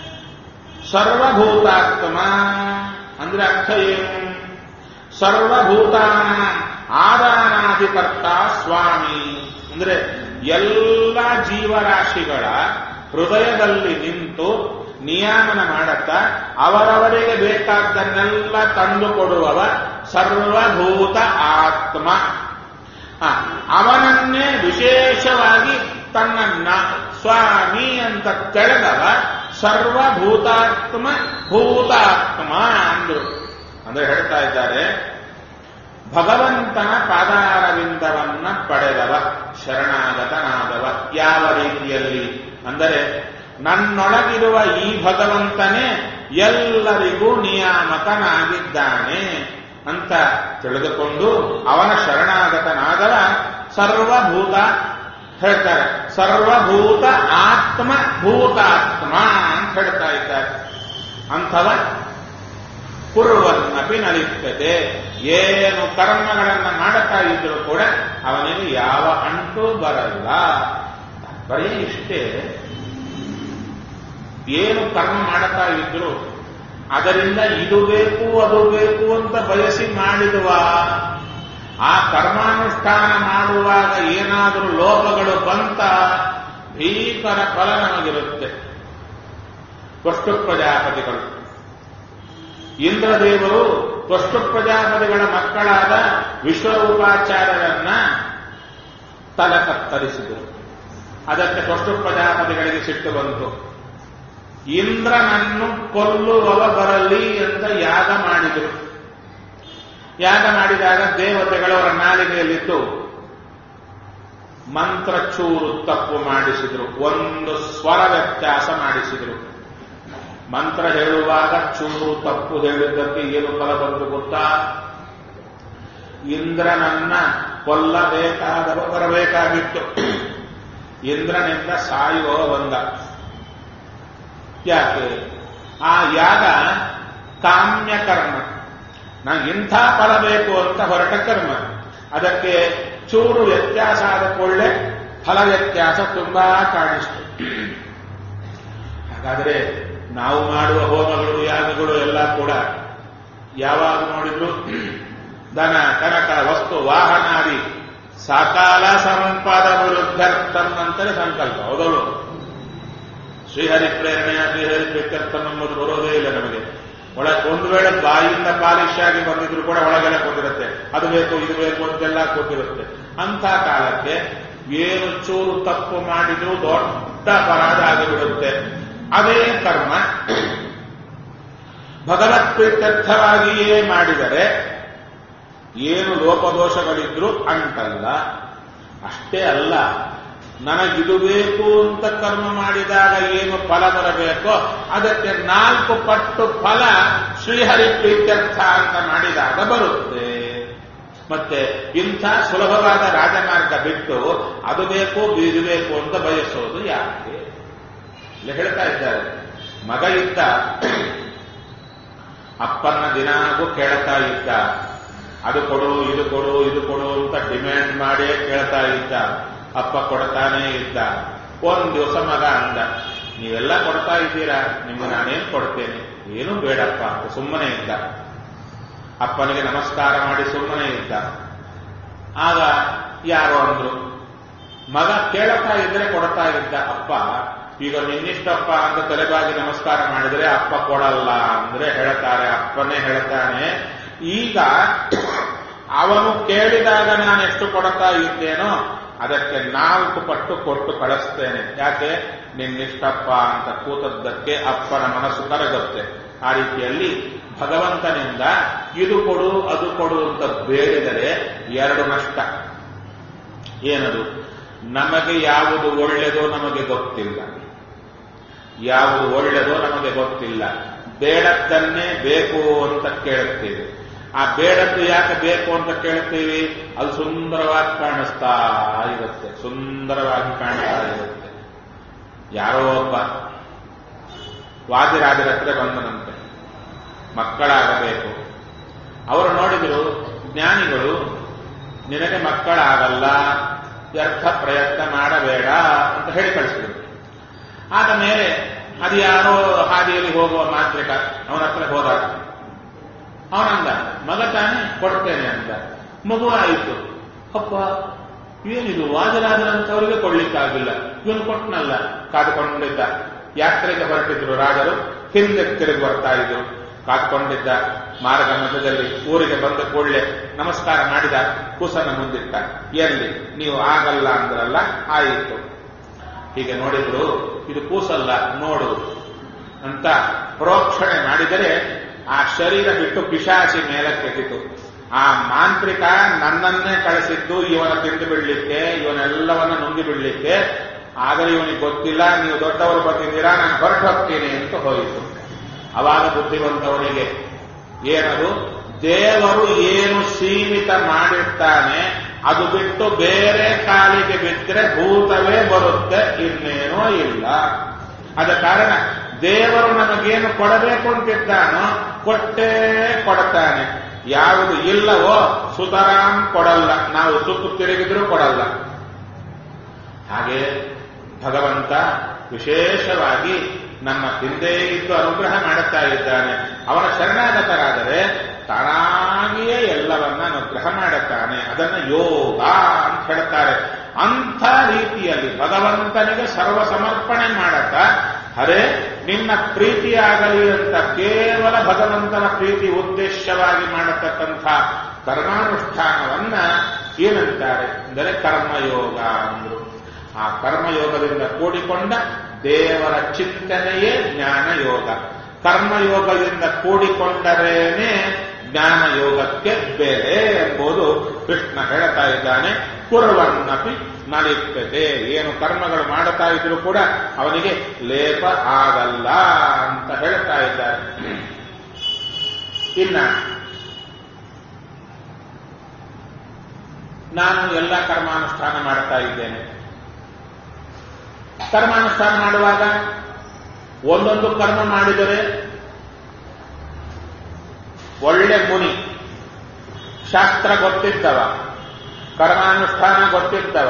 ಸರ್ವಭೂತಾತ್ಮ ಅಂದ್ರೆ ಅರ್ಥ ಏನು ಸರ್ವಭೂತಾನ ಆದಾನಾಧಿಕರ್ತ ಸ್ವಾಮಿ ಅಂದ್ರೆ ಎಲ್ಲ ಜೀವರಾಶಿಗಳ ಹೃದಯದಲ್ಲಿ ನಿಂತು ನಿಯಾಮನ ಮಾಡುತ್ತಾ ಅವರವರಿಗೆ ಬೇಕಾದ್ದನ್ನೆಲ್ಲ ತಂದುಕೊಡುವವ ಸರ್ವಭೂತ ಆತ್ಮ ಹ, ಅವನನ್ನೇ ವಿಶೇಷವಾಗಿ ತನ್ನ ನ- ಸ್ವಾಮಿ ಅಂತ ಕೆಳಗವ ಸರ್ವಭೂತಾತ್ಮ ಭೂತಾತ್ಮ ಅಂದ್ರು ಅಂದ್ರೆ ಹೇಳ್ತಾ ಇದ್ದಾರೆ ಭಗವಂತನ ಪಾದಾರವಿಂದವನ್ನ ಪಡೆದವ ಶರಣಾಗತನಾದವ ಯಾವ ರೀತಿಯಲ್ಲಿ ಅಂದರೆ ನನ್ನೊಳಗಿರುವ ಈ ಭಗವಂತನೇ ಎಲ್ಲರಿಗೂ ನಿಯಾಮಕನಾಗಿದ್ದಾನೆ ಅಂತ ತಿಳಿದುಕೊಂಡು ಅವನ ಶರಣಾಗತನಾದವ ಸರ್ವಭೂತ ಹೇಳ್ತಾರೆ ಸರ್ವಭೂತ ಆತ್ಮ ಭೂತಾತ್ಮ ಅಂತ ಹೇಳ್ತಾ ಇದ್ದಾರೆ ಅಂಥವ ಕುರುವನ್ನಪಿ ನಲಿಪ್ಯತೆ ಏನು ಕರ್ಮಗಳನ್ನು ಮಾಡುತ್ತಾ ಇದ್ರೂ ಕೂಡ ಅವನಿಗೆ ಯಾವ ಅಂಟು ಬರಲ್ಲ ಬರೀ ಇಷ್ಟೇ ಏನು ಕರ್ಮ ಮಾಡುತ್ತಾ ಇದ್ರು ಅದರಿಂದ ಇದು ಬೇಕು ಅದು ಬೇಕು ಅಂತ ಬಯಸಿ ಮಾಡಿದುವ ಆ ಕರ್ಮಾನುಷ್ಠಾನ ಮಾಡುವಾಗ ಏನಾದರೂ ಲೋಪಗಳು ಬಂತ ಭೀಕರ ಫಲ ನಮಗಿರುತ್ತೆ ತ್ವಷ್ಟು ಪ್ರಜಾಪತಿಗಳು ಇಂದ್ರದೇವರು ತ್ವಷ್ಟು ಪ್ರಜಾಪತಿಗಳ ಮಕ್ಕಳಾದ ವಿಶ್ವರೂಪಾಚಾರ್ಯರನ್ನ ತಲೆ ಕತ್ತರಿಸಿದರು ಅದಕ್ಕೆ ತ್ವಷ್ಟು ಪ್ರಜಾಪತಿಗಳಿಗೆ ಸಿಟ್ಟು ಬಂತು ಇಂದ್ರನನ್ನು ಕೊಲ್ಲುವವ ಬರಲಿ ಅಂತ ಯಾಗ ಮಾಡಿದರು ಯಾಗ ಮಾಡಿದಾಗ ದೇವತೆಗಳು ಅವರ ನಾಲಿಗೆಯಲ್ಲಿದ್ದು ಮಂತ್ರಚೂರು ತಪ್ಪು ಮಾಡಿಸಿದ್ರು ಒಂದು ಸ್ವರ ವ್ಯತ್ಯಾಸ ಮಾಡಿಸಿದ್ರು ಮಂತ್ರ ಹೇಳುವಾಗ ಚೂರು ತಪ್ಪು ಹೇಳಿದ್ದಕ್ಕೆ ಏನು ಫಲ ಬಂತು ಗೊತ್ತಾ ಇಂದ್ರನನ್ನ ಕೊಲ್ಲಬೇಕಾದವ ಬರಬೇಕಾಗಿತ್ತು ಇಂದ್ರನಿಂದ ಸಾಯುವವ ಬಂದ ಯಾಕೆ ಆ ಯಾಗ ಕಾಮ್ಯ ಕರ್ಮ ನಂಗೆ ಇಂಥ ಫಲ ಬೇಕು ಅಂತ ಹೊರಟ ಕರ್ಮ ಅದಕ್ಕೆ ಚೂರು ವ್ಯತ್ಯಾಸ ಆದ ಕೊಳ್ಳೆ ಫಲ ವ್ಯತ್ಯಾಸ ತುಂಬಾ ಕಾಣಿಸ್ತು ಹಾಗಾದ್ರೆ ನಾವು ಮಾಡುವ ಹೋಮಗಳು ಯಾಗಗಳು ಎಲ್ಲ ಕೂಡ ಯಾವಾಗ ನೋಡಿದ್ರು ದನ ಕನಕ ವಸ್ತು ವಾಹನಾದಿ ಸಕಾಲ ಸಂಪಾದ ವಿರುದ್ಧರ್ಥಂ ಅಂತಲೇ ಸಂಕಲ್ಪ ಹೌದಳು ಶ್ರೀಹರಿ ಪ್ರೇರಣೆಯ ಶ್ರೀಹರಿ ಪ್ರೀತ್ಯರ್ಥಂ ಎಂಬುದು ಬರೋದೇ ಇಲ್ಲ ನಮಗೆ ಒಳಗೆ ಒಂದು ವೇಳೆ ಬಾಯಿಂದ ಪಾಲಿಶ್ ಆಗಿ ಬಂದಿದ್ರು ಕೂಡ ಒಳಗೆಲ್ಲ ಕೂತಿರುತ್ತೆ ಅದು ಬೇಕು ಇದು ಬೇಕು ಅಂತೆಲ್ಲ ಕೂತಿರುತ್ತೆ ಅಂತ ಕಾಲಕ್ಕೆ ಏನು ಚೂರು ತಪ್ಪು ಮಾಡಿದ್ರು ದೊಡ್ಡ ಅಪರಾಧ ಆಗಿಬಿಡುತ್ತೆ ಅದೇ ಕರ್ಮ ಭಗವತ್ ಪ್ರೀತ್ಯರ್ಥವಾಗಿಯೇ ಮಾಡಿದರೆ ಏನು ಲೋಪದೋಷಗಳಿದ್ರು ಅಂಟಲ್ಲ ಅಷ್ಟೇ ಅಲ್ಲ ನನಗಿದು ಬೇಕು ಅಂತ ಕರ್ಮ ಮಾಡಿದಾಗ ಏನು ಫಲ ಬರಬೇಕೋ ಅದಕ್ಕೆ ನಾಲ್ಕು ಪಟ್ಟು ಫಲ ಶ್ರೀಹರಿ ಪ್ರೀತ್ಯರ್ಥ ಅಂತ ಮಾಡಿದಾಗ ಬರುತ್ತೆ ಮತ್ತೆ ಇಂಥ ಸುಲಭವಾದ ರಾಜಮಾರ್ಗ ಬಿಟ್ಟು ಅದು ಬೇಕು ಇದು ಬೇಕು ಅಂತ ಬಯಸೋದು ಯಾಕೆ ಇಲ್ಲಿ ಹೇಳ್ತಾ ಇದ್ದಾರೆ ಮಗ ಇದ್ದ ಅಪ್ಪನ ದಿನಾಗೂ ಕೇಳ್ತಾ ಇದ್ದ ಅದು ಕೊಡು ಇದು ಕೊಡು ಇದು ಕೊಡು ಅಂತ ಡಿಮ್ಯಾಂಡ್ ಮಾಡಿ ಕೇಳ್ತಾ ಇದ್ದ ಅಪ್ಪ ಕೊಡ್ತಾನೇ ಇದ್ದ ಒಂದ್ ದಿವಸ ಮಗ ಅಂದ ನೀವೆಲ್ಲ ಕೊಡ್ತಾ ಇದ್ದೀರಾ ನಿಮ್ಗೆ ನಾನೇನ್ ಕೊಡ್ತೇನೆ ಏನೂ ಬೇಡಪ್ಪ ಅಂತ ಸುಮ್ಮನೆ ಇದ್ದ ಅಪ್ಪನಿಗೆ ನಮಸ್ಕಾರ ಮಾಡಿ ಸುಮ್ಮನೆ ಇದ್ದ ಆಗ ಯಾರೋ ಅಂದ್ರು ಮಗ ಕೇಳುತ್ತಾ ಇದ್ರೆ ಕೊಡ್ತಾ ಇದ್ದ ಅಪ್ಪ ಈಗ ನಿನ್ನಿಷ್ಟಪ್ಪ ಅಂತ ತಲೆಬಾಗಿ ನಮಸ್ಕಾರ ಮಾಡಿದ್ರೆ ಅಪ್ಪ ಕೊಡಲ್ಲ ಅಂದ್ರೆ ಹೇಳ್ತಾರೆ ಅಪ್ಪನೇ ಹೇಳ್ತಾನೆ ಈಗ ಅವನು ಕೇಳಿದಾಗ ನಾನು ಎಷ್ಟು ಕೊಡ್ತಾ ಇದ್ದೇನೋ ಅದಕ್ಕೆ ನಾಲ್ಕು ಪಟ್ಟು ಕೊಟ್ಟು ಕಳಿಸ್ತೇನೆ ಯಾಕೆ ನಿನ್ನಿಷ್ಟಪ್ಪ ಅಂತ ಕೂತದ್ದಕ್ಕೆ ಅಪ್ಪನ ಮನಸ್ಸು ಕರಗುತ್ತೆ ಆ ರೀತಿಯಲ್ಲಿ ಭಗವಂತನಿಂದ ಇದು ಕೊಡು ಅದು ಕೊಡು ಅಂತ ಬೇಡಿದರೆ ಎರಡು ನಷ್ಟ ಏನದು ನಮಗೆ ಯಾವುದು ಒಳ್ಳೆಯದೋ ನಮಗೆ ಗೊತ್ತಿಲ್ಲ ಯಾವುದು ಒಳ್ಳೆಯದೋ ನಮಗೆ ಗೊತ್ತಿಲ್ಲ ಬೇಡದ್ದನ್ನೇ ಬೇಕು ಅಂತ ಕೇಳುತ್ತೇವೆ ಆ ಬೇಡದ್ದು ಯಾಕೆ ಬೇಕು ಅಂತ ಕೇಳ್ತೀವಿ ಅದು ಸುಂದರವಾಗಿ ಕಾಣಿಸ್ತಾ ಇರುತ್ತೆ ಸುಂದರವಾಗಿ ಕಾಣಿಸ್ತಾ ಇರುತ್ತೆ ಯಾರೋ ಒಬ್ಬ ವಾದಿರಾಜರ ಹತ್ರ ಬಂದನಂತೆ ಮಕ್ಕಳಾಗಬೇಕು ಅವರು ನೋಡಿದ್ರು ಜ್ಞಾನಿಗಳು ನಿನಗೆ ಮಕ್ಕಳಾಗಲ್ಲ ವ್ಯರ್ಥ ಪ್ರಯತ್ನ ಮಾಡಬೇಡ ಅಂತ ಹೇಳಿ ಕಳಿಸಿದ್ರು ಆದ ಮೇಲೆ ಅದು ಯಾರೋ ಹಾದಿಯಲ್ಲಿ ಹೋಗುವ ಮಾಂತ್ರಿಕ ಅವನ ಹತ್ರ ಹೋದ ಅವನಂದ ಮಗ ತಾನೇ ಕೊಡ್ತೇನೆ ಅಂತ ಮಗು ಆಯಿತು ಅಪ್ಪ ಏನಿದು ವಾಜರಾಜರಂತವರಿಗೆ ಕೊಡ್ಲಿಕ್ಕಾಗಿಲ್ಲ ಇವನು ಕೊಟ್ಟನಲ್ಲ ಕಾದುಕೊಂಡಿದ್ದ ಯಾತ್ರೆಗೆ ಹೊರಟಿದ್ರು ರಾಜರು ಹಿಂದೆ ತಿರುಗಿ ಬರ್ತಾ ಇದ್ರು ಕಾದ್ಕೊಂಡಿದ್ದ ಮಾರ್ಗ ಮಧ್ಯದಲ್ಲಿ ಊರಿಗೆ ಬಂದ ಕೂಡಲೇ ನಮಸ್ಕಾರ ಮಾಡಿದ ಕೂಸನ್ನ ಮುಂದಿಟ್ಟ ಎಲ್ಲಿ ನೀವು ಆಗಲ್ಲ ಅಂದ್ರಲ್ಲ ಆಯಿತು ಹೀಗೆ ನೋಡಿದ್ರು ಇದು ಕೂಸಲ್ಲ ನೋಡು ಅಂತ ಪ್ರೋಕ್ಷಣೆ ಮಾಡಿದರೆ ಆ ಶರೀರ ಬಿಟ್ಟು ಪಿಶಾಚಿ ಮೇಲೆ ಕೆಟ್ಟಿತು ಆ ಮಾಂತ್ರಿಕ ನನ್ನನ್ನೇ ಕಳಿಸಿದ್ದು ಇವನ ತಿಂದು ಬಿಡ್ಲಿಕ್ಕೆ ಇವನೆಲ್ಲವನ್ನ ನುಂಗಿ ಬಿಡ್ಲಿಕ್ಕೆ ಆದರೆ ಇವನಿಗೆ ಗೊತ್ತಿಲ್ಲ ನೀವು ದೊಡ್ಡವರು ಬಂದಿದ್ದೀರಾ ನಾನು ಹೊರಟು ಹೋಗ್ತೀನಿ ಅಂತ ಹೋಯಿತು ಅವಾಗ ಬುದ್ಧಿವಂತವನಿಗೆ ಏನದು ದೇವರು ಏನು ಸೀಮಿತ ಮಾಡಿರ್ತಾನೆ ಅದು ಬಿಟ್ಟು ಬೇರೆ ಕಾಲಿಗೆ ಬಿದ್ದರೆ ಭೂತವೇ ಬರುತ್ತೆ ಇನ್ನೇನೋ ಇಲ್ಲ ಆದ ಕಾರಣ ದೇವರು ನಮಗೇನು ಕೊಡಬೇಕು ಅಂತಿದ್ದಾನೋ ಕೊಟ್ಟೇ ಕೊಡ್ತಾನೆ ಯಾವುದು ಇಲ್ಲವೋ ಸುತರಾಂ ಕೊಡಲ್ಲ ನಾವು ಸುತ್ತು ತಿರುಗಿದ್ರೂ ಕೊಡಲ್ಲ ಹಾಗೆ ಭಗವಂತ ವಿಶೇಷವಾಗಿ ನಮ್ಮ ಹಿಂದೆ ಇದ್ದು ಅನುಗ್ರಹ ಮಾಡುತ್ತಾ ಇದ್ದಾನೆ ಅವನ ಶರಣಾಗತರಾದರೆ ತಾನಾಗಿಯೇ ಎಲ್ಲವನ್ನ ಅನುಗ್ರಹ ಮಾಡುತ್ತಾನೆ ಅದನ್ನು ಯೋಗ ಅಂತ ಹೇಳ್ತಾರೆ ಅಂಥ ರೀತಿಯಲ್ಲಿ ಭಗವಂತನಿಗೆ ಸರ್ವ ಸಮರ್ಪಣೆ ಮಾಡುತ್ತಾ ಹರೇ ನಿನ್ನ ಪ್ರೀತಿಯಾಗಲಿ ಅಂತ ಕೇವಲ ಭಗವಂತನ ಪ್ರೀತಿ ಉದ್ದೇಶವಾಗಿ ಮಾಡತಕ್ಕಂಥ ಕರ್ಮಾನುಷ್ಠಾನವನ್ನ ಏನಂತಾರೆ ಅಂದರೆ ಕರ್ಮಯೋಗ ಅಂದ್ರು ಆ ಕರ್ಮಯೋಗದಿಂದ ಕೂಡಿಕೊಂಡ ದೇವರ ಚಿಂತನೆಯೇ ಜ್ಞಾನ ಯೋಗ ಕರ್ಮಯೋಗದಿಂದ ಕೂಡಿಕೊಂಡರೇನೆ ಜ್ಞಾನ ಯೋಗಕ್ಕೆ ಬೆಲೆ ಎಂಬುದು ಕೃಷ್ಣ ಹೇಳ್ತಾ ಇದ್ದಾನೆ ಕುರುವನ್ನಪಿ ನಲಿಪ್ಯತೆ ಏನು ಕರ್ಮಗಳು ಮಾಡುತ್ತಾ ಇದ್ರು ಕೂಡ ಅವನಿಗೆ ಲೇಪ ಆಗಲ್ಲ ಅಂತ ಹೇಳ್ತಾ ಇದ್ದಾರೆ ಇನ್ನ ನಾನು ಎಲ್ಲ ಕರ್ಮಾನುಷ್ಠಾನ ಮಾಡ್ತಾ ಇದ್ದೇನೆ ಕರ್ಮಾನುಷ್ಠಾನ ಮಾಡುವಾಗ ಒಂದೊಂದು ಕರ್ಮ ಮಾಡಿದರೆ ಒಳ್ಳೆ ಮುನಿ ಶಾಸ್ತ್ರ ಗೊತ್ತಿದ್ದವ ಕರ್ಮಾನುಷ್ಠಾನ ಗೊತ್ತಿದ್ದವ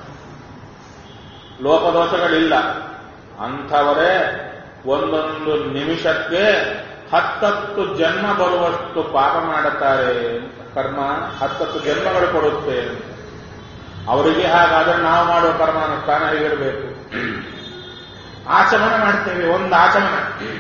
ಲೋಪದೋಷಗಳಿಲ್ಲ ಅಂಥವರೇ ಒಂದೊಂದು ನಿಮಿಷಕ್ಕೆ ಹತ್ತತ್ತು ಜನ್ಮ ಬರುವಷ್ಟು ಪಾಪ ಮಾಡುತ್ತಾರೆ ಅಂತ ಕರ್ಮ ಹತ್ತತ್ತು ಜನ್ಮಗಳು ಕೊಡುತ್ತೆ ಅಂತ ಅವರಿಗೆ ಹಾಗಾದ್ರೆ ನಾವು ಮಾಡುವ ಕರ್ಮಾನುಷ್ಠಾನ ಹೇಗಿರಬೇಕು ಆಚಮನ ಮಾಡ್ತೇವೆ ಒಂದು ಆಚಮನ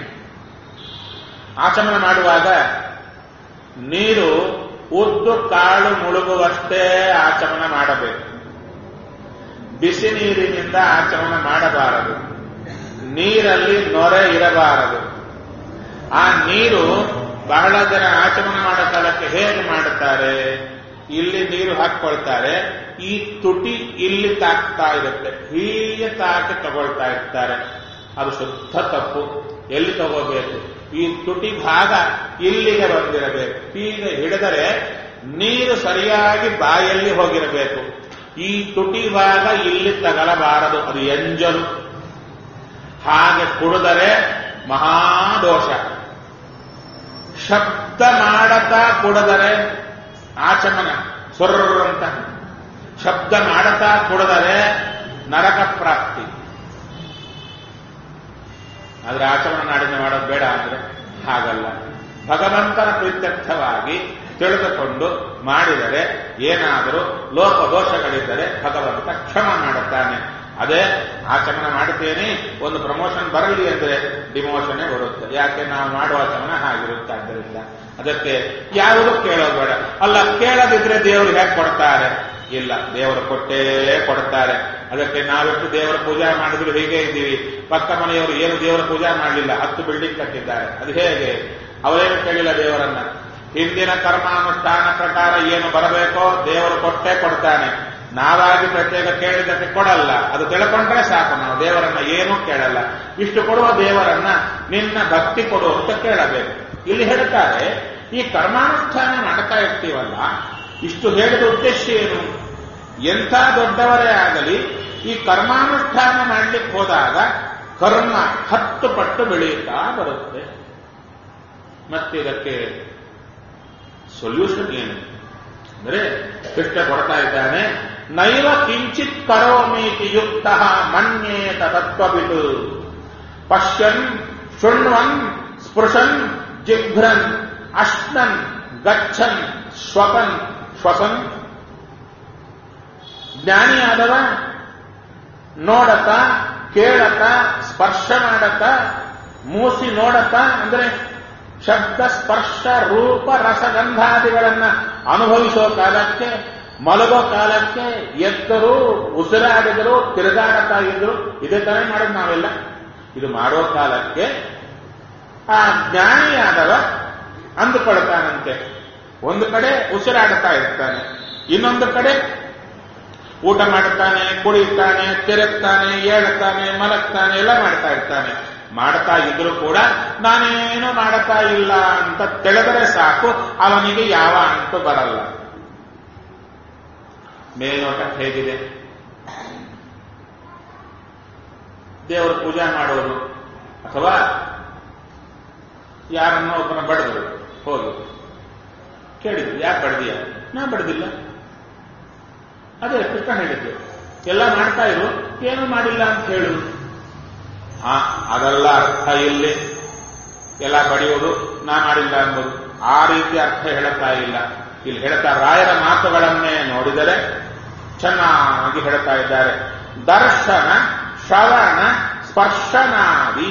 ಆಚಮನ ಮಾಡುವಾಗ ನೀರು ಉದ್ದು ಕಾಳು ಮುಳುಗುವಷ್ಟೇ ಆಚಮನ ಮಾಡಬೇಕು ಬಿಸಿ ನೀರಿನಿಂದ ಆಚಮನ ಮಾಡಬಾರದು ನೀರಲ್ಲಿ ನೊರೆ ಇರಬಾರದು ಆ ನೀರು ಬಹಳ ಜನ ಆಚಮನ ಮಾಡೋ ಕಾಲಕ್ಕೆ ಹೇಗೆ ಮಾಡುತ್ತಾರೆ ಇಲ್ಲಿ ನೀರು ಹಾಕೊಳ್ತಾರೆ ಈ ತುಟಿ ಇಲ್ಲಿ ತಾಕ್ತಾ ಇರುತ್ತೆ ಹೀಗೆ ತಾಕಿ ತಗೊಳ್ತಾ ಇರ್ತಾರೆ ಅದು ಶುದ್ಧ ತಪ್ಪು ಎಲ್ಲಿ ತಗೋಬೇಕು ಈ ತುಟಿ ಭಾಗ ಇಲ್ಲಿಗೆ ಬಂದಿರಬೇಕು ಹೀಗೆ ಹಿಡಿದರೆ ನೀರು ಸರಿಯಾಗಿ ಬಾಯಲ್ಲಿ ಹೋಗಿರಬೇಕು ಈ ತುಟಿ ಭಾಗ ಇಲ್ಲಿ ತಗಲಬಾರದು ಅದು ಎಂಜಲು ಹಾಗೆ ಕುಡಿದರೆ ಮಹಾದೋಷ ಶಬ್ದ ಮಾಡತಾ ಕುಡಿದರೆ ಆಚಮನ ಅಂತ ಶಬ್ದ ಮಾಡತಾ ಕುಡಿದರೆ ನರಕ ಪ್ರಾಪ್ತಿ ಆದ್ರೆ ಆಚರಣೆ ನಾಡಿನ ಮಾಡೋದು ಬೇಡ ಅಂದ್ರೆ ಹಾಗಲ್ಲ ಭಗವಂತನ ಪ್ರೀತ್ಯರ್ಥವಾಗಿ ತಿಳಿದುಕೊಂಡು ಮಾಡಿದರೆ ಏನಾದರೂ ಲೋಪ ದೋಷಗಳಿದ್ದರೆ ಭಗವಂತ ಕ್ಷಮ ಮಾಡುತ್ತಾನೆ ಅದೇ ಆಚಮನ ಮಾಡುತ್ತೇನೆ ಒಂದು ಪ್ರಮೋಷನ್ ಬರಲಿ ಅಂದ್ರೆ ಡಿಮೋಷನೇ ಬರುತ್ತೆ ಯಾಕೆ ನಾವು ಮಾಡುವ ಆಚಮನ ಹಾಗಿರುತ್ತೆ ಆದ್ದರಿಂದ ಅದಕ್ಕೆ ಯಾವುದು ಕೇಳೋದು ಬೇಡ ಅಲ್ಲ ಕೇಳದಿದ್ರೆ ದೇವರು ಹೇಗೆ ಕೊಡ್ತಾರೆ ಇಲ್ಲ ದೇವರು ಕೊಟ್ಟೇ ಕೊಡ್ತಾರೆ ಅದಕ್ಕೆ ನಾವೆಷ್ಟು ದೇವರ ಪೂಜೆ ಮಾಡಿದ್ರು ಹೀಗೆ ಇದ್ದೀವಿ ಪಕ್ಕ ಮನೆಯವರು ಏನು ದೇವರ ಪೂಜೆ ಮಾಡಲಿಲ್ಲ ಹತ್ತು ಬಿಲ್ಡಿಂಗ್ ಕಟ್ಟಿದ್ದಾರೆ ಅದು ಹೇಗೆ ಅವರೇನು ಕೇಳಿಲ್ಲ ದೇವರನ್ನ ಹಿಂದಿನ ಕರ್ಮಾನುಷ್ಠಾನ ಪ್ರಕಾರ ಏನು ಬರಬೇಕೋ ದೇವರು ಕೊಟ್ಟೇ ಕೊಡ್ತಾನೆ ನಾವಾಗಿ ಪ್ರತ್ಯೇಕ ಕೇಳಿದ್ದಕ್ಕೆ ಕೊಡಲ್ಲ ಅದು ತಿಳ್ಕೊಂಡ್ರೆ ಸಾಕು ನಾವು ದೇವರನ್ನ ಏನೂ ಕೇಳಲ್ಲ ಇಷ್ಟು ಕೊಡುವ ದೇವರನ್ನ ನಿನ್ನ ಭಕ್ತಿ ಕೊಡು ಅಂತ ಕೇಳಬೇಕು ಇಲ್ಲಿ ಹೇಳ್ತಾರೆ ಈ ಕರ್ಮಾನುಷ್ಠಾನ ಮಾಡ್ತಾ ಇರ್ತೀವಲ್ಲ ಇಷ್ಟು ಹೇಳಿದ ಉದ್ದೇಶ ಏನು ಎಂಥ ದೊಡ್ಡವರೇ ಆಗಲಿ ಈ ಕರ್ಮಾನುಷ್ಠಾನ ಮಾಡ್ಲಿಕ್ಕೆ ಹೋದಾಗ ಕರ್ಮ ಹತ್ತು ಪಟ್ಟು ಬೆಳೆಯುತ್ತಾ ಬರುತ್ತೆ ಮತ್ತೆ ಇದಕ್ಕೆ ಸೊಲ್ಯೂಷನ್ ಏನು ಅಂದ್ರೆ ಕೃಷ್ಣ ಕೊಡ್ತಾ ಇದ್ದಾನೆ ನೈವ ಕಿಂಚಿತ್ ಕರೋಮೀತಿ ಯುಕ್ತ ಮನ್ಯೇತ ತತ್ವವಿದು ಪಶ್ಯನ್ ಶೃಣ್ವನ್ ಸ್ಪೃಶನ್ ಜಿಘ್ರನ್ ಅಶ್ನನ್ ಗಚ್ಚನ್ ಶ್ವಪನ್ ಶ್ವಸನ್ ಜ್ಞಾನಿಯಾದವ ನೋಡತ ಕೇಳತ ಸ್ಪರ್ಶ ಮಾಡತ ಮೂಸಿ ನೋಡತ ಅಂದ್ರೆ ಶಬ್ದ ಸ್ಪರ್ಶ ರೂಪ ರಸಗಂಧಾದಿಗಳನ್ನ ಅನುಭವಿಸೋ ಕಾಲಕ್ಕೆ ಮಲಗೋ ಕಾಲಕ್ಕೆ ಎದ್ದರು ಉಸಿರಾಡಿದರು ತಿರುಗಾಡತಾ ಇದ್ರು ಇದೇ ತರ ಮಾಡೋದು ನಾವೆಲ್ಲ ಇದು ಮಾಡೋ ಕಾಲಕ್ಕೆ ಆ ಜ್ಞಾನಿಯಾದವ ಅಂದುಕೊಳ್ತಾನಂತೆ ಒಂದು ಕಡೆ ಉಸಿರಾಡ್ತಾ ಇರ್ತಾನೆ ಇನ್ನೊಂದು ಕಡೆ ಊಟ ಮಾಡುತ್ತಾನೆ ಕುಡಿಯುತ್ತಾನೆ ತಿರುಗ್ತಾನೆ ಏಳುತ್ತಾನೆ ಮಲಗ್ತಾನೆ ಎಲ್ಲ ಮಾಡ್ತಾ ಇರ್ತಾನೆ ಮಾಡ್ತಾ ಇದ್ರು ಕೂಡ ನಾನೇನು ಮಾಡ್ತಾ ಇಲ್ಲ ಅಂತ ತಿಳಿದರೆ ಸಾಕು ಅವನಿಗೆ ಯಾವ ಅಂಟು ಬರಲ್ಲ ಮೇಲ್ನೋಟ ಹೇಗಿದೆ ದೇವರ ಪೂಜೆ ಮಾಡೋದು ಅಥವಾ ಯಾರನ್ನೋ ಒಬ್ಬನ ಬಡಿದ್ರು ಹೋಗಿ ಕೇಳಿದ್ರು ಯಾಕೆ ಬಡ್ದಿಯ ನಾ ಬಡ್ದಿಲ್ಲ ಅದೇ ಕೃಷ್ಣ ಹೇಳಿದ್ದು ಎಲ್ಲ ಮಾಡ್ತಾ ಇರು ಏನು ಮಾಡಿಲ್ಲ ಅಂತ ಹೇಳು ಆ ಅದೆಲ್ಲ ಅರ್ಥ ಇಲ್ಲಿ ಎಲ್ಲ ಬಡಿಯೋದು ನಾ ಮಾಡಿಲ್ಲ ಅಂಬೋದು ಆ ರೀತಿ ಅರ್ಥ ಹೇಳುತ್ತಾ ಇಲ್ಲ ಇಲ್ಲಿ ಹೇಳ್ತಾ ರಾಯರ ಮಾತುಗಳನ್ನೇ ನೋಡಿದರೆ ಚೆನ್ನಾಗಿ ಹೇಳ್ತಾ ಇದ್ದಾರೆ ದರ್ಶನ ಶ್ರವಣ ಸ್ಪರ್ಶನಾದಿ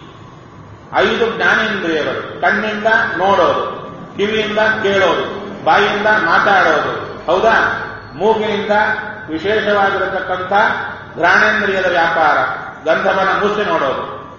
ಐದು ಜ್ಞಾನೇಂದ್ರಿಯಗಳು ಕಣ್ಣಿಂದ ನೋಡೋದು ಕಿವಿಯಿಂದ ಕೇಳೋದು ಬಾಯಿಯಿಂದ ಮಾತಾಡೋದು ಹೌದಾ ಮೂಗಿನಿಂದ ವಿಶೇಷವಾಗಿರತಕ್ಕಂಥ ಘ್ರಾಣೇಂದ್ರಿಯದ ವ್ಯಾಪಾರ ಗಂಧವನ ಮುಸಿ ನೋಡೋದು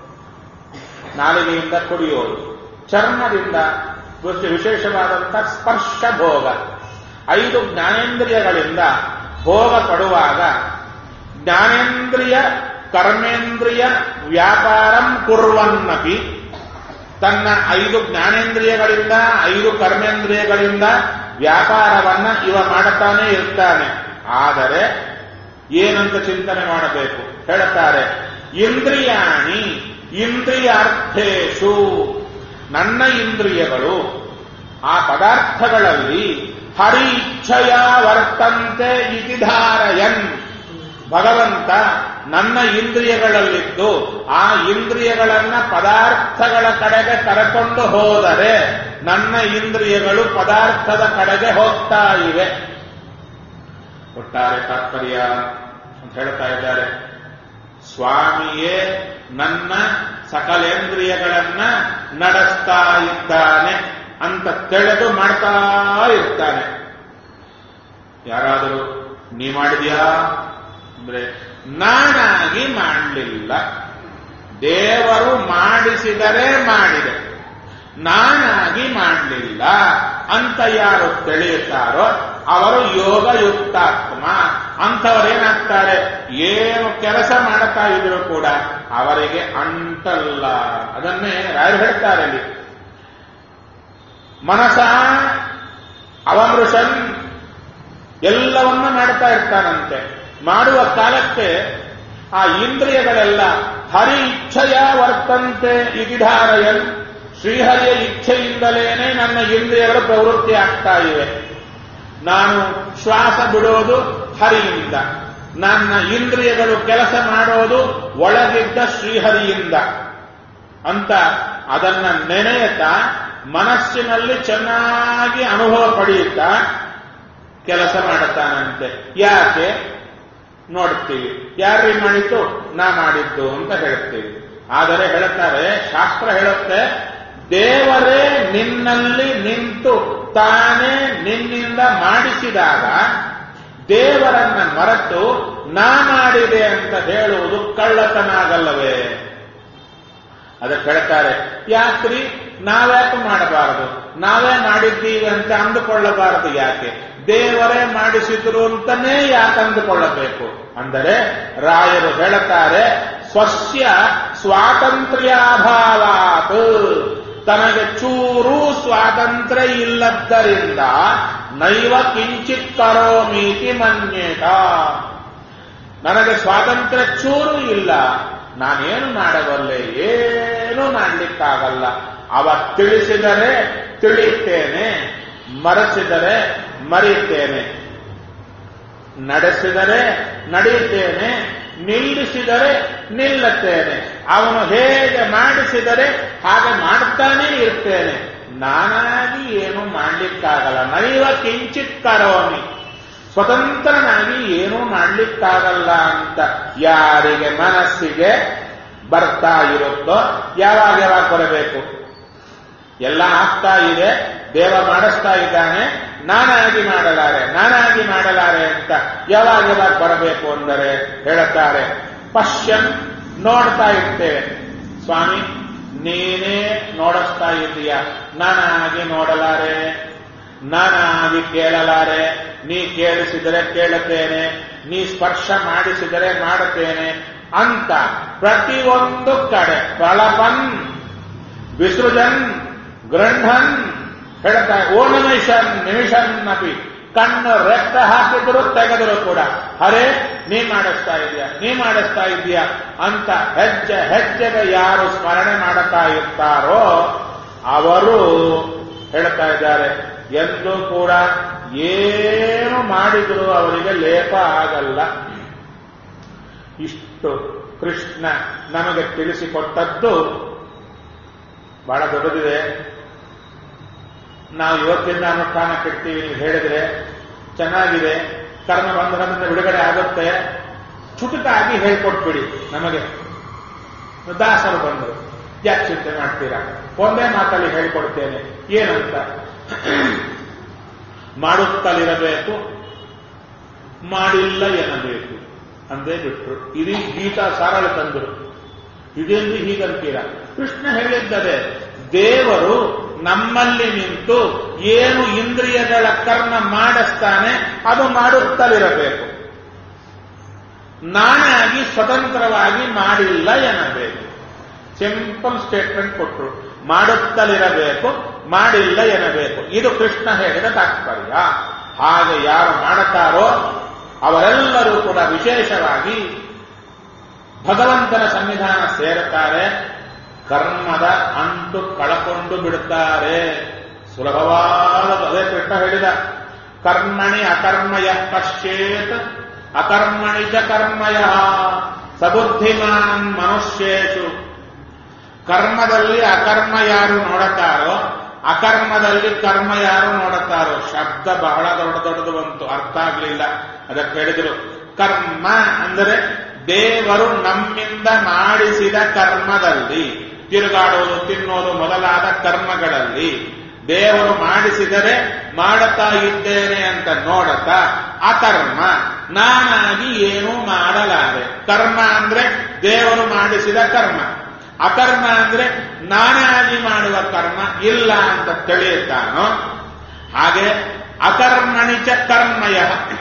ನಾಲಿಗೆಯಿಂದ ಕುಡಿಯೋದು ಚರ್ಮದಿಂದ ವಿಶೇಷವಾದಂಥ ಸ್ಪರ್ಶ ಭೋಗ ಐದು ಜ್ಞಾನೇಂದ್ರಿಯಗಳಿಂದ ಭೋಗ ಪಡುವಾಗ ಜ್ಞಾನೇಂದ್ರಿಯ ಕರ್ಮೇಂದ್ರಿಯ ವ್ಯಾಪಾರಂ ಕುರ್ವನ್ನಪಿ ತನ್ನ ಐದು ಜ್ಞಾನೇಂದ್ರಿಯಗಳಿಂದ ಐದು ಕರ್ಮೇಂದ್ರಿಯಗಳಿಂದ ವ್ಯಾಪಾರವನ್ನ ಇವ ಮಾಡುತ್ತಾನೆ ಇರ್ತಾನೆ ಆದರೆ ಏನಂತ ಚಿಂತನೆ ಮಾಡಬೇಕು ಹೇಳುತ್ತಾರೆ ಇಂದ್ರಿಯಾಣಿ ಇಂದ್ರಿಯಾರ್ಥೇಶು ನನ್ನ ಇಂದ್ರಿಯಗಳು ಆ ಪದಾರ್ಥಗಳಲ್ಲಿ ಹರಿ ಇಚ್ಛೆಯ ವರ್ತಂತೆ ಇತಿಧಾರಯನ್ ಭಗವಂತ ನನ್ನ ಇಂದ್ರಿಯಗಳಲ್ಲಿದ್ದು ಆ ಇಂದ್ರಿಯಗಳನ್ನ ಪದಾರ್ಥಗಳ ಕಡೆಗೆ ಕರೆಕೊಂಡು ಹೋದರೆ ನನ್ನ ಇಂದ್ರಿಯಗಳು ಪದಾರ್ಥದ ಕಡೆಗೆ ಹೋಗ್ತಾ ಇವೆ ಒಟ್ಟಾರೆ ತಾತ್ಪರ್ಯ ಅಂತ ಹೇಳ್ತಾ ಇದ್ದಾರೆ ಸ್ವಾಮಿಯೇ ನನ್ನ ಸಕಲೇಂದ್ರಿಯಗಳನ್ನ ನಡೆಸ್ತಾ ಇದ್ದಾನೆ ಅಂತ ತಿಳಿದು ಮಾಡ್ತಾ ಇರ್ತಾನೆ ಯಾರಾದರೂ ನೀ ಮಾಡಿದ್ಯಾ ಅಂದ್ರೆ ನಾನಾಗಿ ಮಾಡಲಿಲ್ಲ ದೇವರು ಮಾಡಿಸಿದರೆ ಮಾಡಿದೆ ನಾನಾಗಿ ಮಾಡಲಿಲ್ಲ ಅಂತ ಯಾರು ತಿಳಿಯುತ್ತಾರೋ ಅವರು ಯೋಗಯುಕ್ತಾತ್ಮ ಅಂಥವರೇನಾಗ್ತಾರೆ ಏನು ಕೆಲಸ ಮಾಡುತ್ತಾ ಇದ್ರು ಕೂಡ ಅವರಿಗೆ ಅಂಟಲ್ಲ ಅದನ್ನೇ ಯಾರು ಹೇಳ್ತಾರೆ ಅಲ್ಲಿ ಮನಸ ಅವಮೃಷನ್ ಎಲ್ಲವನ್ನ ಮಾಡ್ತಾ ಇರ್ತಾನಂತೆ ಮಾಡುವ ಕಾಲಕ್ಕೆ ಆ ಇಂದ್ರಿಯಗಳೆಲ್ಲ ಹರಿ ಇಚ್ಛೆಯ ವರ್ತಂತೆ ಇತಿಧಾರಯನ್ ಶ್ರೀಹರಿಯ ಇಚ್ಛೆಯಿಂದಲೇನೆ ನನ್ನ ಇಂದ್ರಿಯಗಳು ಪ್ರವೃತ್ತಿ ಆಗ್ತಾ ಇವೆ ನಾನು ಶ್ವಾಸ ಬಿಡೋದು ಹರಿಯಿಂದ ನನ್ನ ಇಂದ್ರಿಯಗಳು ಕೆಲಸ ಮಾಡೋದು ಒಳಗಿದ್ದ ಶ್ರೀಹರಿಯಿಂದ ಅಂತ ಅದನ್ನ ನೆನೆಯುತ್ತಾ ಮನಸ್ಸಿನಲ್ಲಿ ಚೆನ್ನಾಗಿ ಅನುಭವ ಪಡೆಯುತ್ತಾ ಕೆಲಸ ಮಾಡುತ್ತಾನಂತೆ ಯಾಕೆ ನೋಡ್ತೀವಿ ಯಾರೀ ಮಾಡಿದ್ದು ನಾ ಮಾಡಿದ್ದು ಅಂತ ಹೇಳ್ತೀವಿ ಆದರೆ ಹೇಳುತ್ತಾರೆ ಶಾಸ್ತ್ರ ಹೇಳುತ್ತೆ ದೇವರೇ ನಿನ್ನಲ್ಲಿ ನಿಂತು ತಾನೇ ನಿನ್ನಿಂದ ಮಾಡಿಸಿದಾಗ ದೇವರನ್ನ ಮರೆತು ನಾ ಮಾಡಿದೆ ಅಂತ ಹೇಳುವುದು ಕಳ್ಳತನ ಆಗಲ್ಲವೇ ಅದಕ್ಕೆ ಹೇಳ್ತಾರೆ ಯಾಕ್ರಿ ನಾವ್ಯಾಕೆ ಮಾಡಬಾರದು ನಾವೇ ಮಾಡಿದ್ದೀವಿ ಅಂತ ಅಂದುಕೊಳ್ಳಬಾರದು ಯಾಕೆ ದೇವರೇ ಮಾಡಿಸಿದ್ರು ಅಂತಾನೇ ಯಾಕೆ ಅಂದುಕೊಳ್ಳಬೇಕು ಅಂದರೆ ರಾಯರು ಹೇಳುತ್ತಾರೆ ಸ್ವಸ್ಯ ಸ್ವಾತಂತ್ರ್ಯಾಭಾವಾತ್ ತನಗೆ ಚೂರೂ ಸ್ವಾತಂತ್ರ್ಯ ಇಲ್ಲದ್ದರಿಂದ ನೈವ ಕಿಂಚಿತ್ ಕರೋಮೀತಿ ಮನ್ಯೇತ ನನಗೆ ಸ್ವಾತಂತ್ರ್ಯ ಚೂರು ಇಲ್ಲ ನಾನೇನು ಮಾಡಬಲ್ಲೆ ಏನೂ ಮಾಡಲಿಕ್ಕಾಗಲ್ಲ ಅವ ತಿಳಿಸಿದರೆ ತಿಳಿಯುತ್ತೇನೆ ಮರೆಸಿದರೆ ಮರೆಯುತ್ತೇನೆ ನಡೆಸಿದರೆ ನಡೆಯುತ್ತೇನೆ ನಿಲ್ಲಿಸಿದರೆ ನಿಲ್ಲುತ್ತೇನೆ ಅವನು ಹೇಗೆ ಮಾಡಿಸಿದರೆ ಹಾಗೆ ಮಾಡುತ್ತಾನೇ ಇರ್ತೇನೆ ನಾನಾಗಿ ಏನು ಮಾಡಲಿಕ್ಕಾಗಲ್ಲ ನೈವ ಕಿಂಚಿತ್ ಕರೋಮಿ ಸ್ವತಂತ್ರನಾಗಿ ಏನೂ ಮಾಡಲಿಕ್ಕಾಗಲ್ಲ ಅಂತ ಯಾರಿಗೆ ಮನಸ್ಸಿಗೆ ಬರ್ತಾ ಇರುತ್ತೋ ಯಾವಾಗ ಯಾವಾಗ ಬರಬೇಕು ಎಲ್ಲ ಆಗ್ತಾ ಇದೆ ದೇವ ಮಾಡಿಸ್ತಾ ಇದ್ದಾನೆ ನಾನಾಗಿ ಮಾಡಲಾರೆ ನಾನಾಗಿ ಮಾಡಲಾರೆ ಅಂತ ಯಾವಾಗ ಯಾವಾಗ ಬರಬೇಕು ಅಂದರೆ ಹೇಳುತ್ತಾರೆ ಪಶ್ಯನ್ ನೋಡ್ತಾ ಇರ್ತೇವೆ ಸ್ವಾಮಿ ನೀನೇ ನೋಡಿಸ್ತಾ ಇದೀಯ ನಾನಾಗಿ ನೋಡಲಾರೆ ನಾನಾಗಿ ಕೇಳಲಾರೆ ನೀ ಕೇಳಿಸಿದರೆ ಕೇಳುತ್ತೇನೆ ನೀ ಸ್ಪರ್ಶ ಮಾಡಿಸಿದರೆ ಮಾಡುತ್ತೇನೆ ಅಂತ ಪ್ರತಿಯೊಂದು ಕಡೆ ಪ್ರಳಪನ್ ವಿಸೃಜನ್ ಗೃಹನ್ ಹೇಳ್ತಾ ಓ ನಿಮಿಷನ್ ನಿಮಿಷನ್ ಅಪಿ ಕಣ್ಣು ರೆಕ್ಕ ಹಾಕಿದ್ರು ತೆಗೆದ್ರು ಕೂಡ ಹರೇ ನೀ ಮಾಡಿಸ್ತಾ ಇದೀಯ ನೀ ಮಾಡಿಸ್ತಾ ಇದೀಯ ಅಂತ ಹೆಜ್ಜೆ ಹೆಜ್ಜೆಗೆ ಯಾರು ಸ್ಮರಣೆ ಮಾಡುತ್ತಾ ಇರ್ತಾರೋ ಅವರು ಹೇಳ್ತಾ ಇದ್ದಾರೆ ಎಂದು ಕೂಡ ಏನು ಮಾಡಿದ್ರು ಅವರಿಗೆ ಲೇಪ ಆಗಲ್ಲ ಇಷ್ಟು ಕೃಷ್ಣ ನಮಗೆ ತಿಳಿಸಿಕೊಟ್ಟದ್ದು ಬಹಳ ದೊಡ್ಡದಿದೆ ನಾವು ಇವತ್ತಿಂದ ಅನುಷ್ಠಾನ ಕೆಡ್ತೀವಿ ನೀವು ಹೇಳಿದ್ರೆ ಚೆನ್ನಾಗಿದೆ ಕರ್ಮ ಬಂಧನದಿಂದ ಬಿಡುಗಡೆ ಆಗುತ್ತೆ ಚುಟುಕಾಗಿ ಹೇಳ್ಕೊಟ್ಬಿಡಿ ನಮಗೆ ದಾಸರು ಬಂದರು ಯಾಕೆ ಚಿಂತೆ ಮಾಡ್ತೀರಾ ಒಂದೇ ಮಾತಲ್ಲಿ ಹೇಳಿಕೊಡ್ತೇನೆ ಏನಂತ ಮಾಡುತ್ತಲಿರಬೇಕು ಮಾಡಿಲ್ಲ ಎನ್ನಬೇಕು ಅಂದೇ ಬಿಟ್ರು ಇಡೀ ಗೀತಾ ಸಾರಳು ತಂದರು ಇದೇನು ಹೀಗಂತೀರ ಕೃಷ್ಣ ಹೇಳಿದ್ದರೆ ದೇವರು ನಮ್ಮಲ್ಲಿ ನಿಂತು ಏನು ಇಂದ್ರಿಯಗಳ ಕರ್ಮ ಮಾಡಿಸ್ತಾನೆ ಅದು ಮಾಡುತ್ತಲಿರಬೇಕು ನಾನಾಗಿ ಸ್ವತಂತ್ರವಾಗಿ ಮಾಡಿಲ್ಲ ಎನ್ನಬೇಕು ಸಿಂಪಲ್ ಸ್ಟೇಟ್ಮೆಂಟ್ ಕೊಟ್ಟರು ಮಾಡುತ್ತಲಿರಬೇಕು ಮಾಡಿಲ್ಲ ಎನ್ನಬೇಕು ಇದು ಕೃಷ್ಣ ಹೇಳಿದ ತಾತ್ಪರ್ಯ ಹಾಗೆ ಯಾರು ಮಾಡುತ್ತಾರೋ ಅವರೆಲ್ಲರೂ ಕೂಡ ವಿಶೇಷವಾಗಿ ಭಗವಂತನ ಸನ್ನಿಧಾನ ಸೇರುತ್ತಾರೆ ಕರ್ಮದ ಅಂಟು ಕಳಕೊಂಡು ಬಿಡುತ್ತಾರೆ ಸುಲಭವಾದ ಅದೇ ಕೃಷ್ಣ ಹೇಳಿದ ಕರ್ಮಣಿ ಅಕರ್ಮಯ ಪಶ್ಚೇತ್ ಅಕರ್ಮಣಿ ಚ ಕರ್ಮಯ ಸಬುದ್ಧಿಮಾನ್ ಮನುಷ್ಯೇಶು ಕರ್ಮದಲ್ಲಿ ಅಕರ್ಮ ಯಾರು ನೋಡುತ್ತಾರೋ ಅಕರ್ಮದಲ್ಲಿ ಕರ್ಮ ಯಾರು ನೋಡುತ್ತಾರೋ ಶಬ್ದ ಬಹಳ ದೊಡ್ಡ ದೊಡ್ಡದು ಬಂತು ಅರ್ಥ ಆಗಲಿಲ್ಲ ಅದಕ್ಕೆ ಹೇಳಿದ್ರು ಕರ್ಮ ಅಂದರೆ ದೇವರು ನಮ್ಮಿಂದ ಮಾಡಿಸಿದ ಕರ್ಮದಲ್ಲಿ ತಿರುಗಾಡುವುದು ತಿನ್ನೋದು ಮೊದಲಾದ ಕರ್ಮಗಳಲ್ಲಿ ದೇವರು ಮಾಡಿಸಿದರೆ ಮಾಡುತ್ತಾ ಇದ್ದೇನೆ ಅಂತ ನೋಡುತ್ತಾ ಅಕರ್ಮ ನಾನಾಗಿ ಏನೂ ಮಾಡಲಾರೆ ಕರ್ಮ ಅಂದ್ರೆ ದೇವರು ಮಾಡಿಸಿದ ಕರ್ಮ ಅಕರ್ಮ ಅಂದ್ರೆ ನಾನಾಗಿ ಮಾಡುವ ಕರ್ಮ ಇಲ್ಲ ಅಂತ ತಿಳಿಯುತ್ತಾನೋ ಹಾಗೆ ಅಕರ್ಮಣಿಚ ಕರ್ಮಯ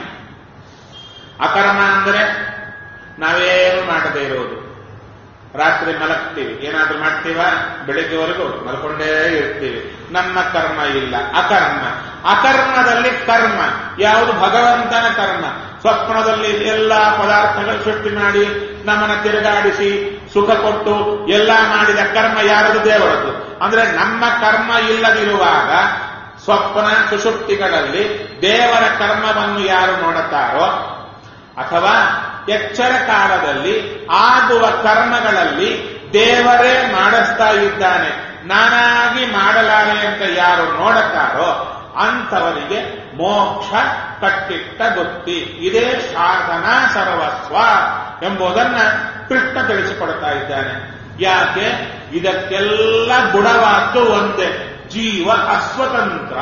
ಅಕರ್ಮ ಅಂದ್ರೆ ನಾವೇನು ಮಾಡದೇ ಇರೋದು ರಾತ್ರಿ ಮಲಗ್ತೀವಿ ಏನಾದ್ರೂ ಮಾಡ್ತೀವ ಬೆಳಿಗ್ಗೆವರೆಗೂ ಮಲ್ಕೊಂಡೇ ಇರ್ತೀವಿ ನಮ್ಮ ಕರ್ಮ ಇಲ್ಲ ಅಕರ್ಮ ಅಕರ್ಮದಲ್ಲಿ ಕರ್ಮ ಯಾವುದು ಭಗವಂತನ ಕರ್ಮ ಸ್ವಪ್ನದಲ್ಲಿ ಎಲ್ಲ ಪದಾರ್ಥಗಳು ಸೃಷ್ಟಿ ಮಾಡಿ ನಮ್ಮನ್ನ ತಿರುಗಾಡಿಸಿ ಸುಖ ಕೊಟ್ಟು ಎಲ್ಲ ಮಾಡಿದ ಕರ್ಮ ಯಾರದು ದೇವರದ್ದು ಅಂದ್ರೆ ನಮ್ಮ ಕರ್ಮ ಇಲ್ಲದಿರುವಾಗ ಸ್ವಪ್ನ ಸುಷುಪ್ತಿಗಳಲ್ಲಿ ದೇವರ ಕರ್ಮವನ್ನು ಯಾರು ನೋಡುತ್ತಾರೋ ಅಥವಾ ಎಚ್ಚರ ಕಾಲದಲ್ಲಿ ಆಗುವ ಕರ್ಮಗಳಲ್ಲಿ ದೇವರೇ ಮಾಡಿಸ್ತಾ ಇದ್ದಾನೆ ನಾನಾಗಿ ಮಾಡಲಾರೆ ಅಂತ ಯಾರು ನೋಡುತ್ತಾರೋ ಅಂಥವರಿಗೆ ಮೋಕ್ಷ ಕಟ್ಟಿಟ್ಟ ಬುತ್ತಿ ಇದೇ ಸಾಧನ ಸರ್ವಸ್ವ ಎಂಬುದನ್ನ ಕೃಷ್ಣ ತಿಳಿಸಿಕೊಡ್ತಾ ಇದ್ದಾನೆ ಯಾಕೆ ಇದಕ್ಕೆಲ್ಲ ಬುಡವಾದ್ದು ಒಂದೇ ಜೀವ ಅಸ್ವತಂತ್ರ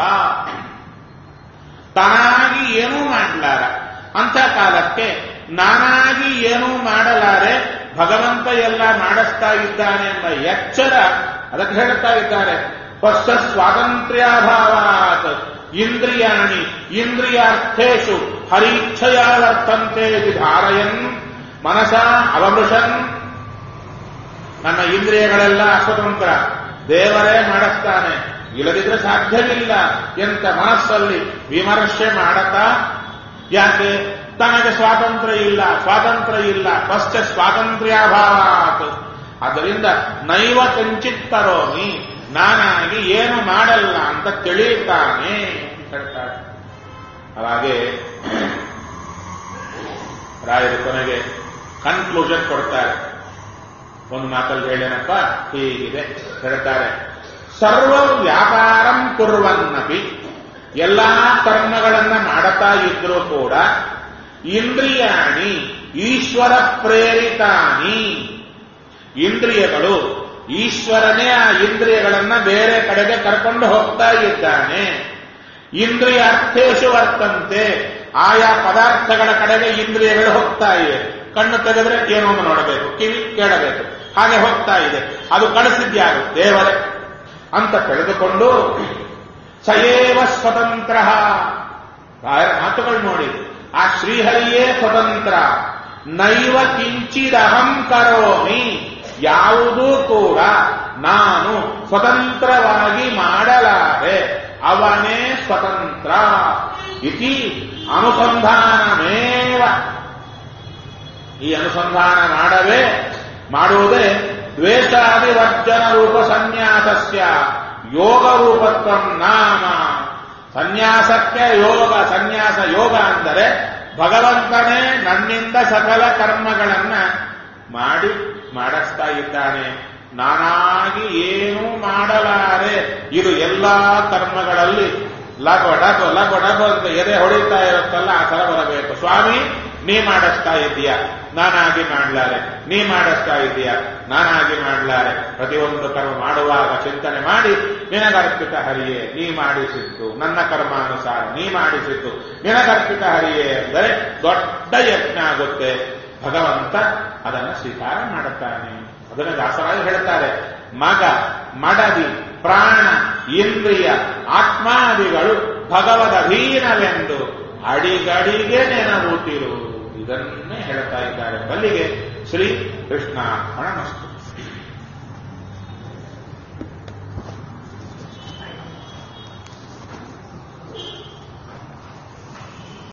ತಾನಾಗಿ ಏನೂ ಮಾಡಲಾರ ಅಂತ ಕಾಲಕ್ಕೆ ನಾನಾಗಿ ಏನೂ ಮಾಡಲಾರೆ ಭಗವಂತ ಎಲ್ಲ ಮಾಡಿಸ್ತಾ ಇದ್ದಾನೆ ಎಂಬ ಎಚ್ಚರ ಅದಕ್ಕೆ ಹೇಳ್ತಾ ಇದ್ದಾರೆ ಫಸ್ಟ್ ಸ್ವಾತಂತ್ರ್ಯಾಭಾವಾತ್ ಇಂದ್ರಿಯಾಣಿ ಇಂದ್ರಿಯಾರ್ಥೇಶು ಹರೀಚ್ಛಯ ವರ್ತಂತೆ ಧಾರಯನ್ ಮನಸ ಅವಮೃಷನ್ ನನ್ನ ಇಂದ್ರಿಯಗಳೆಲ್ಲ ಅಸ್ವತಂತ್ರ ದೇವರೇ ಮಾಡಿಸ್ತಾನೆ ಇಲ್ಲದಿದ್ರೆ ಸಾಧ್ಯವಿಲ್ಲ ಎಂತ ಮನಸ್ಸಲ್ಲಿ ವಿಮರ್ಶೆ ಮಾಡತಾ ಯಾಕೆ ತನಗೆ ಸ್ವಾತಂತ್ರ್ಯ ಇಲ್ಲ ಸ್ವಾತಂತ್ರ್ಯ ಇಲ್ಲ ಫಸ್ಟ್ ಸ್ವಾತಂತ್ರ್ಯಾಭಾವಾತ್ ಆದ್ದರಿಂದ ನೈವ ಕಂಚಿತ್ ಕರೋಮಿ ನಾನಾಗಿ ಏನು ಮಾಡಲ್ಲ ಅಂತ ತಿಳಿಯುತ್ತಾನೆ ಅಂತ ಹೇಳ್ತಾರೆ ಹಾಗೆ ರಾಯರು ಕೊನೆಗೆ ಕನ್ಕ್ಲೂಷನ್ ಕೊಡ್ತಾರೆ ಒಂದು ಮಾತಲ್ಲಿ ಹೇಳೇನಪ್ಪ ಹೀಗಿದೆ ಹೇಳ್ತಾರೆ ಸರ್ವ ವ್ಯಾಪಾರಂ ಕುರುವನ್ನಪಿ ಎಲ್ಲಾ ಕರ್ಮಗಳನ್ನ ಮಾಡುತ್ತಾ ಇದ್ರೂ ಕೂಡ ಇಂದ್ರಿಯಾಣಿ ಈಶ್ವರ ಪ್ರೇರಿತಾನಿ ಇಂದ್ರಿಯಗಳು ಈಶ್ವರನೇ ಆ ಇಂದ್ರಿಯಗಳನ್ನ ಬೇರೆ ಕಡೆಗೆ ಕರ್ಕೊಂಡು ಹೋಗ್ತಾ ಇದ್ದಾನೆ ಇಂದ್ರಿಯ ಅರ್ಥೇಶು ವರ್ತಂತೆ ಆಯಾ ಪದಾರ್ಥಗಳ ಕಡೆಗೆ ಇಂದ್ರಿಯಗಳು ಹೋಗ್ತಾ ಇವೆ ಕಣ್ಣು ತೆಗೆದ್ರೆ ಏನೋ ಒಂದು ನೋಡಬೇಕು ಕಿವಿ ಕೇಳಬೇಕು ಹಾಗೆ ಹೋಗ್ತಾ ಇದೆ ಅದು ಕಳಿಸಿದ್ಯಾರು ದೇವರೇ ಅಂತ ತಿಳಿದುಕೊಂಡು ಸಯೇವ ಸ್ವತಂತ್ರ ರಾಯರ ಮಾತುಗಳು ನೋಡಿ ಆ ಶ್ರೀಹರಿಯೇ ಸ್ವತಂತ್ರ ನೈವ ಕಿಂಚಿದಹಂ ಕರೋಮಿ ಯಾವುದೂ ಕೂಡ ನಾನು ಸ್ವತಂತ್ರವಾಗಿ ಮಾಡಲಾರೆ ಅವನೇ ಸ್ವತಂತ್ರ ಇತಿ ಅನುಸಂಧಾನಮೇವ ಈ ಅನುಸಂಧಾನ ಮಾಡವೇ ಮಾಡುವುದೇ ದ್ವೇಷಾದಿವರ್ಜನ ರೂಪ ಸನ್ಯಾಸಸ್ಯ ಯೋಗ ರೂಪತ್ವ ನಾಮ ಸನ್ಯಾಸಕ್ಕೆ ಯೋಗ ಸನ್ಯಾಸ ಯೋಗ ಅಂದರೆ ಭಗವಂತನೇ ನನ್ನಿಂದ ಸಕಲ ಕರ್ಮಗಳನ್ನ ಮಾಡಿ ಮಾಡಿಸ್ತಾ ಇದ್ದಾನೆ ನಾನಾಗಿ ಏನೂ ಮಾಡಲಾರೆ ಇದು ಎಲ್ಲಾ ಕರ್ಮಗಳಲ್ಲಿ ಲಗೋ ಡಗೋ ಲಗೋ ಡಗೋ ಅಂತ ಎದೆ ಹೊಡಿತಾ ಇರುತ್ತಲ್ಲ ಆ ಥರ ಬರಬೇಕು ಸ್ವಾಮಿ ನೀ ಮಾಡಿಸ್ತಾ ಇದ್ದೀಯ ನಾನಾಗಿ ಮಾಡ್ಲಾರೆ ನೀ ಮಾಡಿಸ್ತಾ ಇದ್ದೀಯ ನಾನಾಗಿ ಮಾಡ್ಲಾರೆ ಪ್ರತಿಯೊಂದು ಕರ್ಮ ಮಾಡುವಾಗ ಚಿಂತನೆ ಮಾಡಿ ನಿನಗರ್ಪಿತ ಹರಿಯೇ ನೀ ಮಾಡಿಸಿದ್ದು ನನ್ನ ಕರ್ಮಾನುಸಾರ ನೀ ಮಾಡಿಸಿದ್ದು ನಿನಗರ್ಪಿತ ಹರಿಯೇ ಅಂದರೆ ದೊಡ್ಡ ಯಜ್ಞ ಆಗುತ್ತೆ ಭಗವಂತ ಅದನ್ನು ಸ್ವೀಕಾರ ಮಾಡುತ್ತಾನೆ ಅದನ್ನು ದಾಸರಾಗಿ ಹೇಳ್ತಾರೆ ಮಗ ಮಡದಿ ಪ್ರಾಣ ಇಂದ್ರಿಯ ಆತ್ಮಾದಿಗಳು ಭಗವದಧೀನವೆಂದು ಅಡಿಗಡಿಗೆ ನೆನಬೂತಿರು ಇದನ್ನೇ ಹೇಳ್ತಾ ಇದ್ದಾರೆ ಬಲ್ಲಿಗೆ ಶ್ರೀ ಕೃಷ್ಣ ಮಸ್ತು